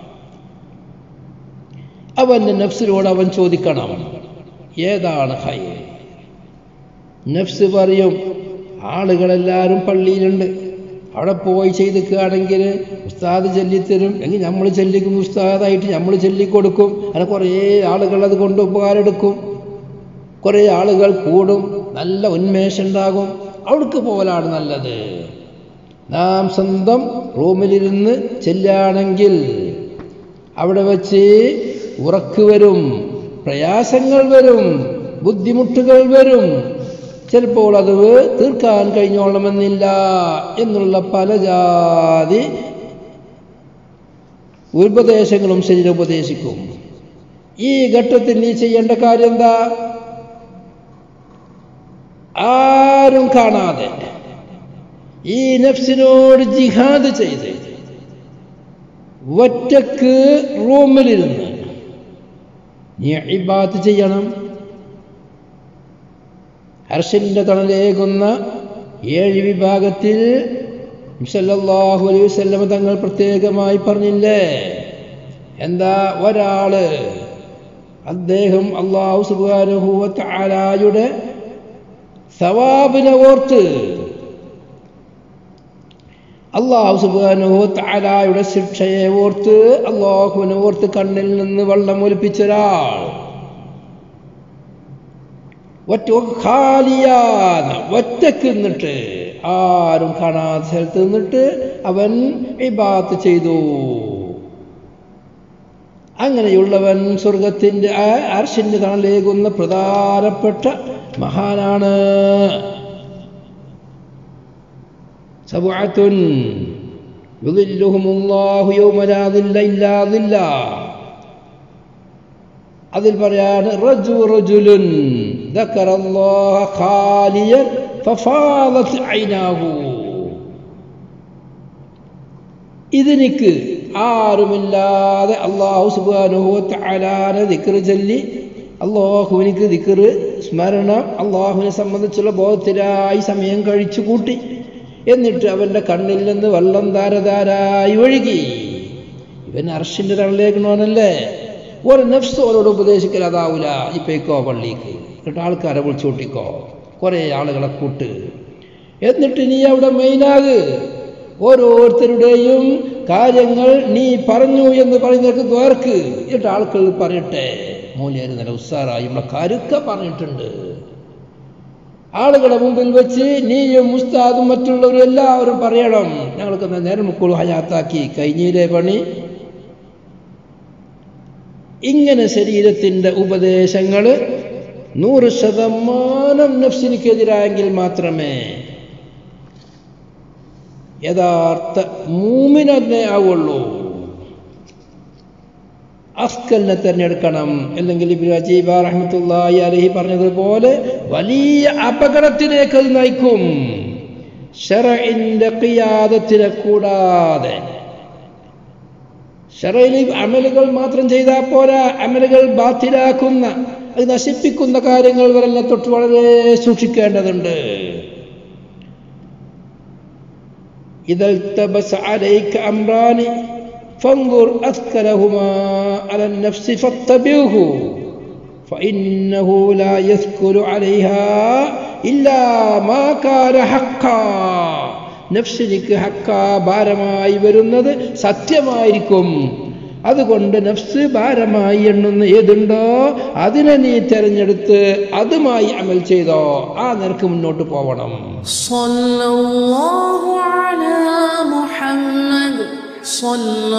അവൻ്റെ നഫ്സിനോട് അവൻ ചോദിക്കണം ഏതാണ് ഹൈ നഫ്സ് പറയും ആളുകളെല്ലാവരും പള്ളിയിലുണ്ട് അവിടെ പോയി ചെയ്തിക്കുകയാണെങ്കിൽ ഉസ്താദ് ചൊല്ലിത്തരും എങ്കിൽ നമ്മൾ ചൊല്ലിക്കും ഉസ്താദായിട്ട് നമ്മൾ ചൊല്ലിക്കൊടുക്കും അങ്ങനെ കുറേ ആളുകൾ അത് കൊണ്ട് ഉപകാരമെടുക്കും കുറേ ആളുകൾ കൂടും നല്ല ഉന്മേഷം ഉണ്ടാകും അവിടേക്ക് പോകലാണ് നല്ലത് നാം സ്വന്തം റൂമിലിരുന്ന് ചെല്ലുകയാണെങ്കിൽ അവിടെ വച്ച് ഉറക്ക് വരും പ്രയാസങ്ങൾ വരും ബുദ്ധിമുട്ടുകൾ വരും ചിലപ്പോൾ അത് തീർക്കാൻ കഴിഞ്ഞോളണമെന്നില്ല എന്നുള്ള പല ജാതി ഉപദേശങ്ങളും ശരീരം ഉപദേശിക്കും ഈ ഘട്ടത്തിൽ നീ ചെയ്യേണ്ട കാര്യം എന്താ ആരും കാണാതെ ഈ നഫ്സിനോട് ജിഹാദ് ചെയ്ത് ഒറ്റക്ക് റൂമിലിരുന്ന് നീ ഇബാത്ത് ചെയ്യണം ഹർഷന്റെ തണലേകുന്ന ഏഴ് വിഭാഗത്തിൽ സല്ലല്ലാഹു അലൈഹി വസല്ലമ തങ്ങൾ പ്രത്യേകമായി പറഞ്ഞില്ലേ എന്താ ഒരാള് അദ്ദേഹം അള്ളാഹു സുബ്ഹാനഹു വ തആലയുടെ സവാബിനെ ഓർത്ത് അള്ളാഹു സുബ്ഹാനഹു വ തആലയുടെ ശിക്ഷയെ ഓർത്ത് അള്ളാഹുവിനെ ഓർത്ത് കണ്ണിൽ നിന്ന് വെള്ളം ഒലിപ്പിച്ച ഒരാൾ ഒറ്റ ഖാലിയാന്ന് ഒറ്റക്ക് നിന്നിട്ട് ആരും കാണാത്ത സ്ഥലത്ത് നിന്നിട്ട് അവൻ ഇബാത്ത് ചെയ്തു അങ്ങനെയുള്ളവൻ സ്വർഗത്തിൻ്റെ അർഷിൻ്റെ തണലേകുന്ന പ്രധാനപ്പെട്ട മഹാനാണ് സബഅത്തുൻ യുദില്ലുഹുമുല്ലാഹു യൗമ ലാ ദില്ല ഇല്ലാ ദില്ലാ അതിൽ പറയാണ് റജു റജുലുൻ ذكر الله خاليا ففاضت عيناه ഇതിനിക്ക് ആരുമില്ലാതെ അള്ളാഹു സുബാനുഹുവത്ത് അലാനെ ദിക്കറ് ചൊല്ലി അള്ളാഹുവിനിക്ക് ദിക്കറ് സ്മരണം അള്ളാഹുവിനെ സംബന്ധിച്ചുള്ള ബോധത്തിലായി സമയം കഴിച്ചു കൂട്ടി എന്നിട്ട് അവൻ്റെ കണ്ണിൽ നിന്ന് വെള്ളം ധാരധാരായി ഒഴുകി ഇവൻ അർഷിൻ്റെ തള്ളിലേക്കണോനല്ലേ ഒരു നഫ്സ് അവരോട് ഉപദേശിക്കൽ അതാവൂല ഇപ്പേക്കോ പള്ളിക്ക് എന്നിട്ട് ആൾക്കാരെ വിളിച്ചു കൂട്ടിക്കോ കുറേ ആളുകളെ കൂട്ട് എന്നിട്ട് നീ അവിടെ മെയിനാക് ഓരോരുത്തരുടെയും കാര്യങ്ങൾ നീ പറഞ്ഞു എന്ന് പറയുന്നവർക്ക് ദ്വാർക്ക് എന്നിട്ട് ആൾക്കാർ പറയട്ടെ മൂല്യര് നല്ല ഉസ്സാറായി നമ്മളെ കരുക്ക പറഞ്ഞിട്ടുണ്ട് ആളുകളുടെ മുമ്പിൽ വെച്ച് നീയും മുസ്താദും മറ്റുള്ളവരും എല്ലാവരും പറയണം ഞങ്ങൾക്ക് നേരം മുക്കുൾ ഹയാത്താക്കി കഴിഞ്ഞില്ലേ പണി ഇങ്ങനെ ശരീരത്തിൻ്റെ ഉപദേശങ്ങൾ നൂറ് ശതമാനം നഫ്സിനിക്കെതിരായെങ്കിൽ മാത്രമേ യഥാർത്ഥ മൂമിനെ ആവുള്ളൂ അസ്കലിനെ തിരഞ്ഞെടുക്കണം അല്ലെങ്കിൽ ഇബ്രാജീബ റഹ്മത്തുള്ളാഹി അലഹി പറഞ്ഞതുപോലെ വലിയ അപകടത്തിലേക്ക് അത് നയിക്കും ഷറഇന്റെ ഖിയാദത്തിനെ കൂടാതെ ഷറയിൽ അമലുകൾ മാത്രം ചെയ്താൽ പോരാ അമലുകൾ ബാത്തിലാക്കുന്ന അത് നശിപ്പിക്കുന്ന കാര്യങ്ങൾ വരെല്ലാം തൊട്ട് വളരെ സൂക്ഷിക്കേണ്ടതുണ്ട് إذا التبس عليك أمران فانظر أثقلهما على النفس فاتبعه فإنه لا يثقل عليها إلا ما كان حقا നഫ്സിനിക്ക് ഹക്ക ഭാരമായി വരുന്നത് സത്യമായിരിക്കും അതുകൊണ്ട് നഫ്സ് ഭാരമായി എണ്ണുന്ന ഏതുണ്ടോ അതിനെ നീ തെരഞ്ഞെടുത്ത് അതുമായി അമൽ ചെയ്തോ ആ നിനക്ക് മുന്നോട്ട് പോവണം صلى الله على محمد صلى